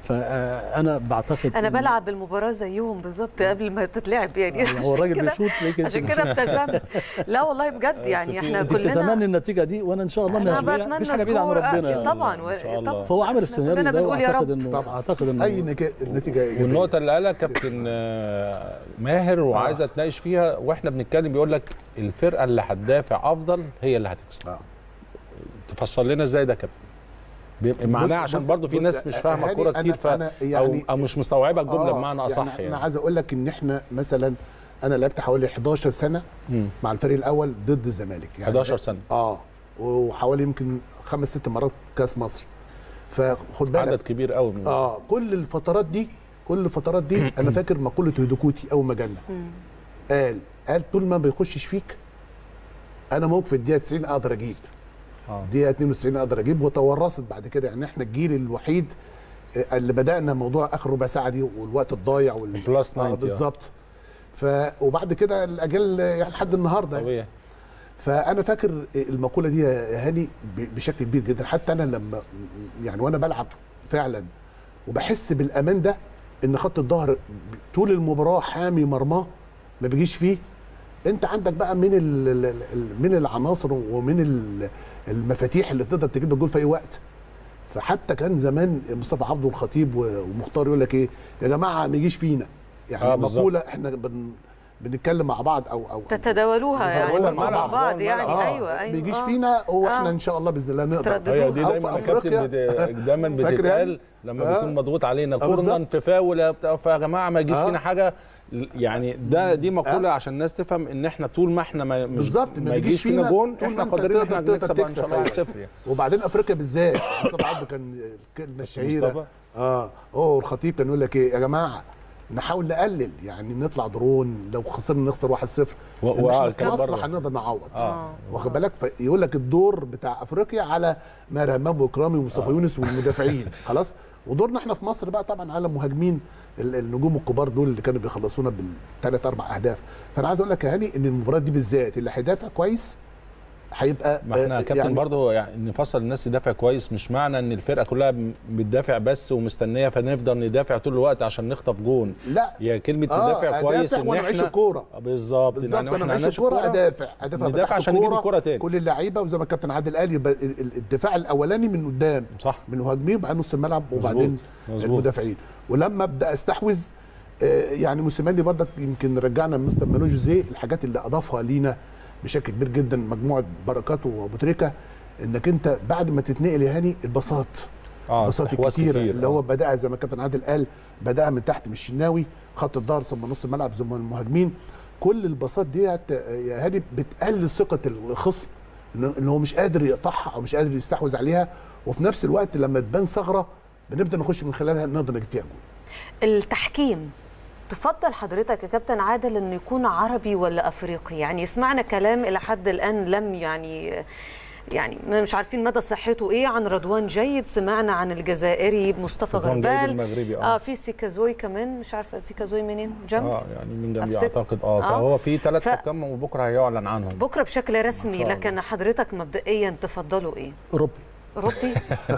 [SPEAKER 2] فانا بعتقد
[SPEAKER 1] انا
[SPEAKER 2] إن-
[SPEAKER 1] بلعب المباراه زيهم بالظبط قبل ما تتلعب يعني
[SPEAKER 2] يعني هو الراجل
[SPEAKER 1] كده-
[SPEAKER 2] بيشوط ليه
[SPEAKER 1] عشان كده ابتسمت لا والله بجد يعني احنا
[SPEAKER 2] انت بتتمنى
[SPEAKER 1] كلنا
[SPEAKER 2] النتيجه دي وانا ان شاء الله
[SPEAKER 1] انا
[SPEAKER 2] مش بعيد-
[SPEAKER 1] بتمنى
[SPEAKER 2] مفيش حاجه بعيده عن
[SPEAKER 1] سكور
[SPEAKER 2] ربنا
[SPEAKER 1] أكيد طبعا
[SPEAKER 4] إن شاء الله.
[SPEAKER 1] طبعا
[SPEAKER 2] فهو عمل السيناريو
[SPEAKER 1] كلنا
[SPEAKER 2] ده
[SPEAKER 1] بنقول يا
[SPEAKER 2] واعتقد
[SPEAKER 1] رب.
[SPEAKER 2] انه
[SPEAKER 3] طبعاً.
[SPEAKER 2] اعتقد انه
[SPEAKER 3] اي نتيجه نتيجه إيجابية.
[SPEAKER 4] والنقطة اللي قالها كابتن آه، ماهر وعايز اتناقش فيها واحنا بنتكلم بيقول لك الفرقة اللي هتدافع افضل هي اللي هتكسب.
[SPEAKER 3] آه.
[SPEAKER 4] تفسر لنا ازاي ده يا كابتن؟ بيبقى معناه
[SPEAKER 3] بص-
[SPEAKER 4] عشان
[SPEAKER 3] بص-
[SPEAKER 4] برضو في
[SPEAKER 3] بص،
[SPEAKER 4] ناس مش فاهمة
[SPEAKER 3] هاني،
[SPEAKER 4] الكورة كتير
[SPEAKER 3] أنا-
[SPEAKER 4] ف
[SPEAKER 3] أنا
[SPEAKER 4] او
[SPEAKER 3] يعني-
[SPEAKER 4] او مش مستوعبة الجملة
[SPEAKER 3] آه،
[SPEAKER 4] بمعنى اصح
[SPEAKER 3] انا
[SPEAKER 4] يعني.
[SPEAKER 3] عايز اقول لك ان احنا مثلا انا لعبت حوالي 11 سنه
[SPEAKER 4] مم.
[SPEAKER 3] مع الفريق الاول ضد الزمالك
[SPEAKER 4] 11 سنة.
[SPEAKER 3] اه وحوالي يمكن خمس ست مرات كاس مصر فخد بالك
[SPEAKER 4] عدد كبير قوي من
[SPEAKER 3] اه كل الفترات دي كل الفترات دي انا فاكر مقوله هدوكوتي اول ما جالنا
[SPEAKER 1] مم.
[SPEAKER 3] قال قال طول ما بيخشش فيك انا موقف في الدقيقه 90 اقدر اجيب
[SPEAKER 4] آه.
[SPEAKER 3] دقيقه 92 اقدر اجيب وتورثت بعد كده يعني احنا الجيل الوحيد آه، اللي بدانا موضوع اخر ربع ساعه دي والوقت الضايع وال
[SPEAKER 4] بلس 90
[SPEAKER 3] آه بالظبط ف وبعد كده الاجيال يعني لحد النهارده يعني.
[SPEAKER 4] طبيعي
[SPEAKER 3] فانا فاكر المقوله دي يا هاني ب- بشكل كبير جدا حتى انا لما يعني وانا بلعب فعلا وبحس بالامان ده ان خط الظهر طول المباراه حامي مرماه ما بيجيش فيه انت عندك بقى من ال ال- ال- من العناصر ومن ال- المفاتيح اللي تقدر تجيب الجول في اي وقت فحتى كان زمان مصطفى عبده الخطيب و- ومختار يقول لك ايه يا جماعه ما يجيش فينا يعني
[SPEAKER 4] آه،
[SPEAKER 3] آه
[SPEAKER 4] بالظبط.
[SPEAKER 3] مقوله احنا بن بنتكلم مع بعض او او
[SPEAKER 1] تتداولوها يعني
[SPEAKER 3] جوه
[SPEAKER 1] مع
[SPEAKER 3] الملعب،
[SPEAKER 1] بعض
[SPEAKER 4] جوه
[SPEAKER 1] يعني
[SPEAKER 4] الملعب.
[SPEAKER 1] ايوه ايوه
[SPEAKER 3] بيجيش
[SPEAKER 1] آه.
[SPEAKER 3] فينا هو
[SPEAKER 1] آه.
[SPEAKER 3] احنا ان شاء الله باذن الله نقدر
[SPEAKER 1] ترددوها.
[SPEAKER 4] هي دي
[SPEAKER 3] أو
[SPEAKER 4] دايما
[SPEAKER 3] في
[SPEAKER 4] يا كابتن
[SPEAKER 3] أفريقيا.
[SPEAKER 4] بت- دايما
[SPEAKER 3] فاكر
[SPEAKER 4] بتتقال
[SPEAKER 3] يعني؟
[SPEAKER 4] لما
[SPEAKER 3] آه.
[SPEAKER 4] بيكون مضغوط علينا
[SPEAKER 3] آه،
[SPEAKER 4] كورنر
[SPEAKER 3] بالظبط.
[SPEAKER 4] في فاول بتاع فيا جماعه ما يجيش
[SPEAKER 3] آه.
[SPEAKER 4] فينا حاجه يعني ده دي مقوله عشان الناس تفهم ان اححنا طول ما احنا ما مش-
[SPEAKER 3] بالظبط، ما
[SPEAKER 4] ما يجيش فينا
[SPEAKER 3] فينا
[SPEAKER 4] جون
[SPEAKER 3] طول ما
[SPEAKER 4] احنا
[SPEAKER 3] أنت
[SPEAKER 4] قادرين ان
[SPEAKER 3] تقدر-
[SPEAKER 4] احنا
[SPEAKER 3] تقدر
[SPEAKER 4] نكسب ان شاء الله
[SPEAKER 3] تكسب.
[SPEAKER 4] 1-0 يعني
[SPEAKER 3] وبعدين افريقيا بالذات مصطفى عبده كان الكلمه الشهيره
[SPEAKER 4] مصطفى؟
[SPEAKER 3] اه هو الخطيب كان يقول لك ايه يا جماعه نحاول نقلل يعني نطلع درون لو خسرنا نخسر 1-0
[SPEAKER 4] و-
[SPEAKER 3] إن
[SPEAKER 4] وآه،
[SPEAKER 3] احنا في
[SPEAKER 4] الكلام
[SPEAKER 3] مصر
[SPEAKER 4] بره.
[SPEAKER 3] هنقدر نعوض
[SPEAKER 4] آه.
[SPEAKER 3] واخد بالك فيقول لك الدور بتاع افريقيا على ماهر همام واكرامي ومصطفى يونس والمدافعين خلاص ودورنا احنا في مصر بقى طبعا على مهاجمين ال- النجوم الكبار دول اللي كانوا بيخلصونا بالثلاث اربع اهداف فانا عايز اقول لك يا هاني ان المباراه دي بالذات اللي هيدافع كويس هيبقى
[SPEAKER 4] ما احنا
[SPEAKER 3] آه،
[SPEAKER 4] يا كابتن برضه يعني نفصل الناس تدافع كويس مش معنى ان الفرقه كلها م- بتدافع بس ومستنيه فنفضل ندافع طول الوقت عشان نخطف جون
[SPEAKER 3] لا
[SPEAKER 4] هي كلمه
[SPEAKER 3] آه،
[SPEAKER 4] تدافع كويس
[SPEAKER 3] أدافع
[SPEAKER 4] ان
[SPEAKER 3] وأنا معيش
[SPEAKER 4] احنا
[SPEAKER 3] الكورة.
[SPEAKER 4] آه، بالظبط
[SPEAKER 3] بالظبط
[SPEAKER 4] يعني
[SPEAKER 3] انا
[SPEAKER 4] احنا
[SPEAKER 3] معيش
[SPEAKER 4] عناش
[SPEAKER 3] الكوره ادافع ادافع
[SPEAKER 4] ندافع
[SPEAKER 3] فتحت
[SPEAKER 4] عشان نجيب
[SPEAKER 3] الكورة،
[SPEAKER 4] الكرة تاني.
[SPEAKER 3] كل اللعيبه وزي ما الكابتن عادل قال يبقى ال- ال- الدفاع الاولاني من قدام
[SPEAKER 4] صح
[SPEAKER 3] من المهاجمين وبعدين نص الملعب وبعدين
[SPEAKER 4] مظبوط.
[SPEAKER 3] المدافعين ولما ابدا استحوذ آه، يعني موسيماني برضك يمكن رجعنا من مستر مانو جوزيه الحاجات اللي اضافها لينا بشكل كبير جدا مجموعه بركات وابو تريكه انك انت بعد ما تتنقل يا هاني البساط
[SPEAKER 4] اه
[SPEAKER 3] البساط
[SPEAKER 4] استحواذ
[SPEAKER 3] الكتيره
[SPEAKER 4] كتير،
[SPEAKER 3] اللي
[SPEAKER 4] آه.
[SPEAKER 3] هو بدأ زي ما كابتن عادل قال بدأ من تحت من الشناوي خط الظهر ثم نص الملعب ثم المهاجمين كل البساط ديت يا هادي بتقلل ثقه الخصم إن- ان هو مش قادر يقطعها او مش قادر يستحوذ عليها وفي نفس الوقت لما تبان ثغره بنبدا نخش من خلالها نقدر نجيب فيها جول
[SPEAKER 1] التحكيم تفضل حضرتك يا كابتن عادل انه يكون عربي ولا افريقي يعني سمعنا كلام الى حد الان لم يعني يعني مش عارفين مدى صحته ايه عن رضوان جيد سمعنا عن الجزائري مصطفى
[SPEAKER 4] رضوان جيد
[SPEAKER 1] غربال
[SPEAKER 4] المغربي
[SPEAKER 1] اه
[SPEAKER 4] اه
[SPEAKER 1] في سيكازوي كمان مش عارفه سيكازوي منين جنب
[SPEAKER 4] اه يعني من جنبي
[SPEAKER 1] أفتكر.
[SPEAKER 4] اعتقد اه
[SPEAKER 1] آه.
[SPEAKER 4] فهو في ثلاث
[SPEAKER 1] ف-
[SPEAKER 4] حكام وبكره هيعلن عنهم
[SPEAKER 1] بكره بشكل رسمي
[SPEAKER 4] الله.
[SPEAKER 1] لكن حضرتك مبدئيا تفضلوا ايه
[SPEAKER 2] اوروبي
[SPEAKER 1] اوروبي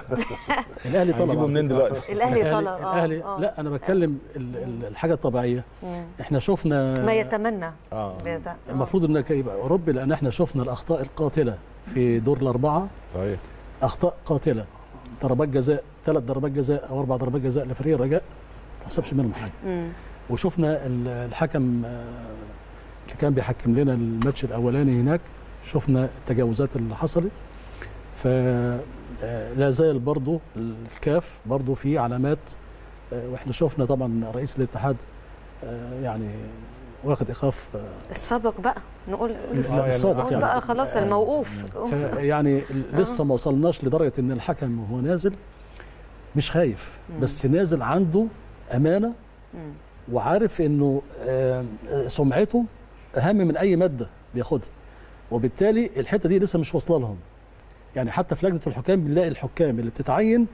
[SPEAKER 2] الاهلي طلب
[SPEAKER 4] هنجيبه
[SPEAKER 2] على
[SPEAKER 4] منين
[SPEAKER 2] فكرة.
[SPEAKER 4] دلوقتي
[SPEAKER 1] الاهلي طلب آه،
[SPEAKER 2] الاهلي
[SPEAKER 1] آه.
[SPEAKER 2] لا انا بتكلم ال- ال- الحاجه الطبيعيه
[SPEAKER 1] مم.
[SPEAKER 2] احنا شفنا
[SPEAKER 1] ما يتمنى
[SPEAKER 4] اه
[SPEAKER 1] بيت- آه.
[SPEAKER 2] المفروض انك يبقى اوروبي لان احنا شفنا الاخطاء القاتله في دور الاربعه
[SPEAKER 4] صحيح
[SPEAKER 2] اخطاء قاتله ضربات جزاء ثلاث ضربات جزاء او اربع ضربات جزاء لفريق الرجاء ما تحسبش منهم حاجه
[SPEAKER 1] مم.
[SPEAKER 2] وشفنا ال- الحكم آه، اللي كان بيحكم لنا الماتش الاولاني هناك شفنا التجاوزات اللي حصلت ف آه، لا زال برضو الكاف برضو في علامات آه، واحنا شفنا طبعا رئيس الاتحاد آه، يعني واخد ايقاف آه،
[SPEAKER 1] السابق بقى نقول
[SPEAKER 2] لا،
[SPEAKER 1] لسه
[SPEAKER 2] السابق
[SPEAKER 1] نقول
[SPEAKER 2] يعني.
[SPEAKER 1] بقى خلاص الموقوف
[SPEAKER 2] فيعني لسه ما وصلناش لدرجه ان الحكم وهو نازل مش خايف بس نازل عنده امانه
[SPEAKER 1] مم.
[SPEAKER 2] وعارف انه آه، آه، سمعته اهم من اي ماده بياخدها وبالتالي الحته دي لسه مش واصله لهم يعني حتى في لجنه الحكام بنلاقي الحكام اللي بتتعين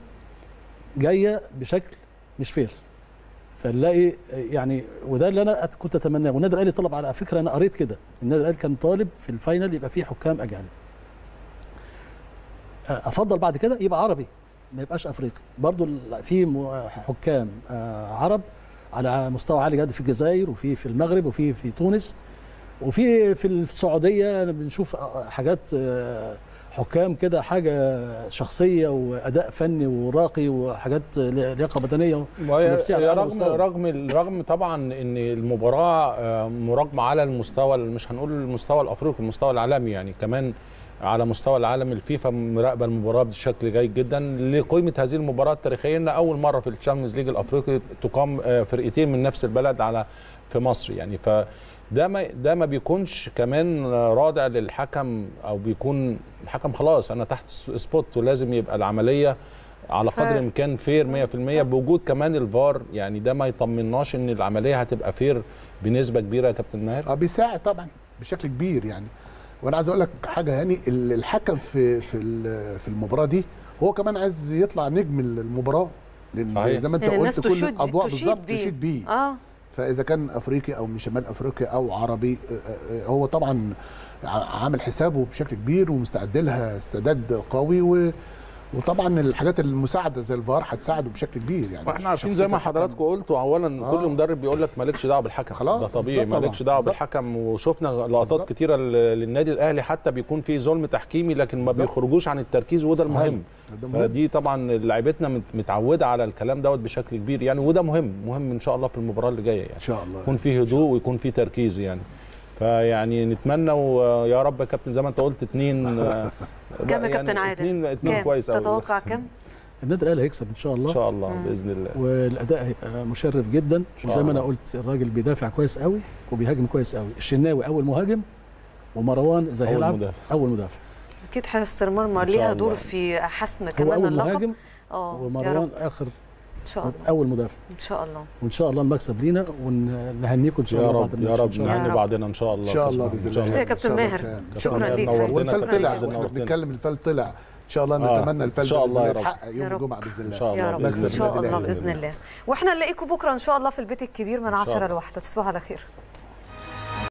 [SPEAKER 2] جايه بشكل مش فير فنلاقي آه، يعني وده اللي انا أت- كنت اتمناه والنادي الاهلي طلب على فكره انا قريت كده النادي الاهلي كان طالب في الفاينل يبقى فيه حكام اجانب آه، افضل بعد كده يبقى عربي ما يبقاش افريقي برضو ال- في م- حكام آه، عرب على مستوى عالي جدا في الجزائر وفي في المغرب وفي في تونس وفي في السعوديه بنشوف آه، حاجات آه، حكام كده حاجه شخصيه واداء فني وراقي وحاجات لياقه بدنيه
[SPEAKER 4] وهي
[SPEAKER 2] ونفسية على
[SPEAKER 4] هي
[SPEAKER 2] أعلى
[SPEAKER 4] رغم
[SPEAKER 2] مستوى.
[SPEAKER 4] رغم رغم طبعا ان المباراه آه، مراقمه على المستوى مش هنقول المستوى الافريقي المستوى العالمي يعني كمان على مستوى العالم الفيفا مراقبه المباراه بشكل جيد جدا لقيمه هذه المباراه التاريخيه ان اول مره في الشامبيونز ليج الافريقي تقام آه، فرقتين من نفس البلد على في مصر يعني ف ده ما ده ما بيكونش كمان رادع للحكم او بيكون الحكم خلاص انا تحت سبوت ولازم يبقى العمليه على قدر
[SPEAKER 1] فير.
[SPEAKER 4] الامكان فير 100% بوجود كمان الفار يعني ده ما يطمناش ان العمليه هتبقى فير بنسبه كبيره يا كابتن ماهر
[SPEAKER 3] اه بيساعد طبعا بشكل كبير يعني وانا عايز اقول لك حاجه يعني ال- الحكم في في ال- في المباراه دي هو كمان عايز يطلع نجم المباراه لان
[SPEAKER 4] صحيح.
[SPEAKER 3] زي ما انت
[SPEAKER 1] يعني الناس
[SPEAKER 3] قلت كل
[SPEAKER 1] تشيد-
[SPEAKER 3] الاضواء
[SPEAKER 1] تشيد
[SPEAKER 3] بالظبط
[SPEAKER 1] بيه.
[SPEAKER 3] تشيد بيه
[SPEAKER 1] اه
[SPEAKER 3] فاذا كان افريقي او من شمال افريقيا او عربي آه، آه، هو طبعا ع- عامل حسابه بشكل كبير ومستعد لها استعداد قوي و وطبعا الحاجات المساعده زي الفار هتساعده بشكل كبير يعني
[SPEAKER 4] واحنا عارفين زي ما
[SPEAKER 3] شخصية
[SPEAKER 4] حضراتكم قلتوا اولا
[SPEAKER 3] آه.
[SPEAKER 4] كل مدرب بيقول لك مالكش دعوه بالحكم
[SPEAKER 3] خلاص،
[SPEAKER 4] ده طبيعي
[SPEAKER 3] بالظبط
[SPEAKER 4] مالكش
[SPEAKER 3] طبعاً،
[SPEAKER 4] دعوه
[SPEAKER 3] بالظبط.
[SPEAKER 4] بالحكم وشفنا لقطات
[SPEAKER 3] بالظبط.
[SPEAKER 4] كتيره ل- للنادي الاهلي حتى بيكون في ظلم تحكيمي لكن ما
[SPEAKER 3] بالظبط.
[SPEAKER 4] بيخرجوش عن التركيز وده المهم
[SPEAKER 3] ده مهم.
[SPEAKER 4] فدي طبعا لعيبتنا مت- متعوده على الكلام دوت بشكل كبير يعني وده مهم مهم ان شاء الله في المباراه اللي جايه يعني
[SPEAKER 3] ان شاء الله
[SPEAKER 4] يكون في هدوء ويكون في تركيز يعني فيعني نتمنى ويا رب يا كابتن زي ما انت قلت اتنين آه،
[SPEAKER 1] كام يا
[SPEAKER 4] يعني
[SPEAKER 1] كابتن عادل؟
[SPEAKER 4] اتنين اتنين
[SPEAKER 1] كام
[SPEAKER 4] كويس قوي
[SPEAKER 1] تتوقع كم؟
[SPEAKER 2] النادي الاهلي هيكسب ان شاء
[SPEAKER 4] ان
[SPEAKER 2] الله
[SPEAKER 4] شاء الله
[SPEAKER 1] مم.
[SPEAKER 4] باذن الله
[SPEAKER 2] والاداء هيبقى مشرف جدا
[SPEAKER 4] شاء
[SPEAKER 2] وزي ما انا
[SPEAKER 4] الله.
[SPEAKER 2] قلت الراجل بيدافع كويس قوي وبيهاجم كويس قوي الشناوي اول مهاجم ومروان اذا
[SPEAKER 4] أول
[SPEAKER 2] هيلعب
[SPEAKER 4] مدافع.
[SPEAKER 2] اول مدافع
[SPEAKER 1] اكيد حراسه المرمى
[SPEAKER 4] إن شاء
[SPEAKER 1] ليها
[SPEAKER 4] الله.
[SPEAKER 1] دور في حسم
[SPEAKER 2] هو
[SPEAKER 1] كمان
[SPEAKER 2] اول
[SPEAKER 1] اللقب
[SPEAKER 2] مهاجم
[SPEAKER 1] اه يا
[SPEAKER 2] ومروان
[SPEAKER 1] رب
[SPEAKER 2] اخر
[SPEAKER 1] ان شاء الله
[SPEAKER 2] اول مدافع
[SPEAKER 1] ان شاء الله
[SPEAKER 2] وان شاء الله المكسب لينا ونهنيكم ان شاء
[SPEAKER 4] يا
[SPEAKER 2] الله بعد
[SPEAKER 4] رب يا
[SPEAKER 2] الماتش إن
[SPEAKER 4] رب
[SPEAKER 2] شاء الله.
[SPEAKER 1] يا
[SPEAKER 4] نهني
[SPEAKER 1] رب.
[SPEAKER 4] بعضنا ان شاء الله
[SPEAKER 3] ان شاء الله باذن
[SPEAKER 4] إن شاء
[SPEAKER 3] الله
[SPEAKER 1] ميرسي يا كابتن
[SPEAKER 3] إن شاء الله
[SPEAKER 1] ماهر.
[SPEAKER 3] سهل. إن شاء
[SPEAKER 1] شكراً
[SPEAKER 3] الله.
[SPEAKER 1] ليك.
[SPEAKER 4] نورتنا
[SPEAKER 3] والفال
[SPEAKER 4] كابتن
[SPEAKER 3] طلع
[SPEAKER 4] عادل،
[SPEAKER 3] واحنا
[SPEAKER 4] نورتنا.
[SPEAKER 3] بنتكلم الفال طلع ان شاء الله
[SPEAKER 4] آه.
[SPEAKER 3] نتمنى الفال
[SPEAKER 4] إن شاء
[SPEAKER 3] ده
[SPEAKER 4] الله يا
[SPEAKER 3] بإذن
[SPEAKER 4] رب.
[SPEAKER 3] يتحقق يوم
[SPEAKER 1] يا رب.
[SPEAKER 3] الجمعه باذن الله
[SPEAKER 4] ان شاء
[SPEAKER 1] يا
[SPEAKER 4] الله
[SPEAKER 1] رب
[SPEAKER 3] مكسب
[SPEAKER 1] ان شاء
[SPEAKER 3] النادي
[SPEAKER 1] الله
[SPEAKER 3] الأهلي
[SPEAKER 1] باذن الله واحنا نلاقيكم بكره ان شاء الله في البيت الكبير من 10 لواحدة تصبحوا على خير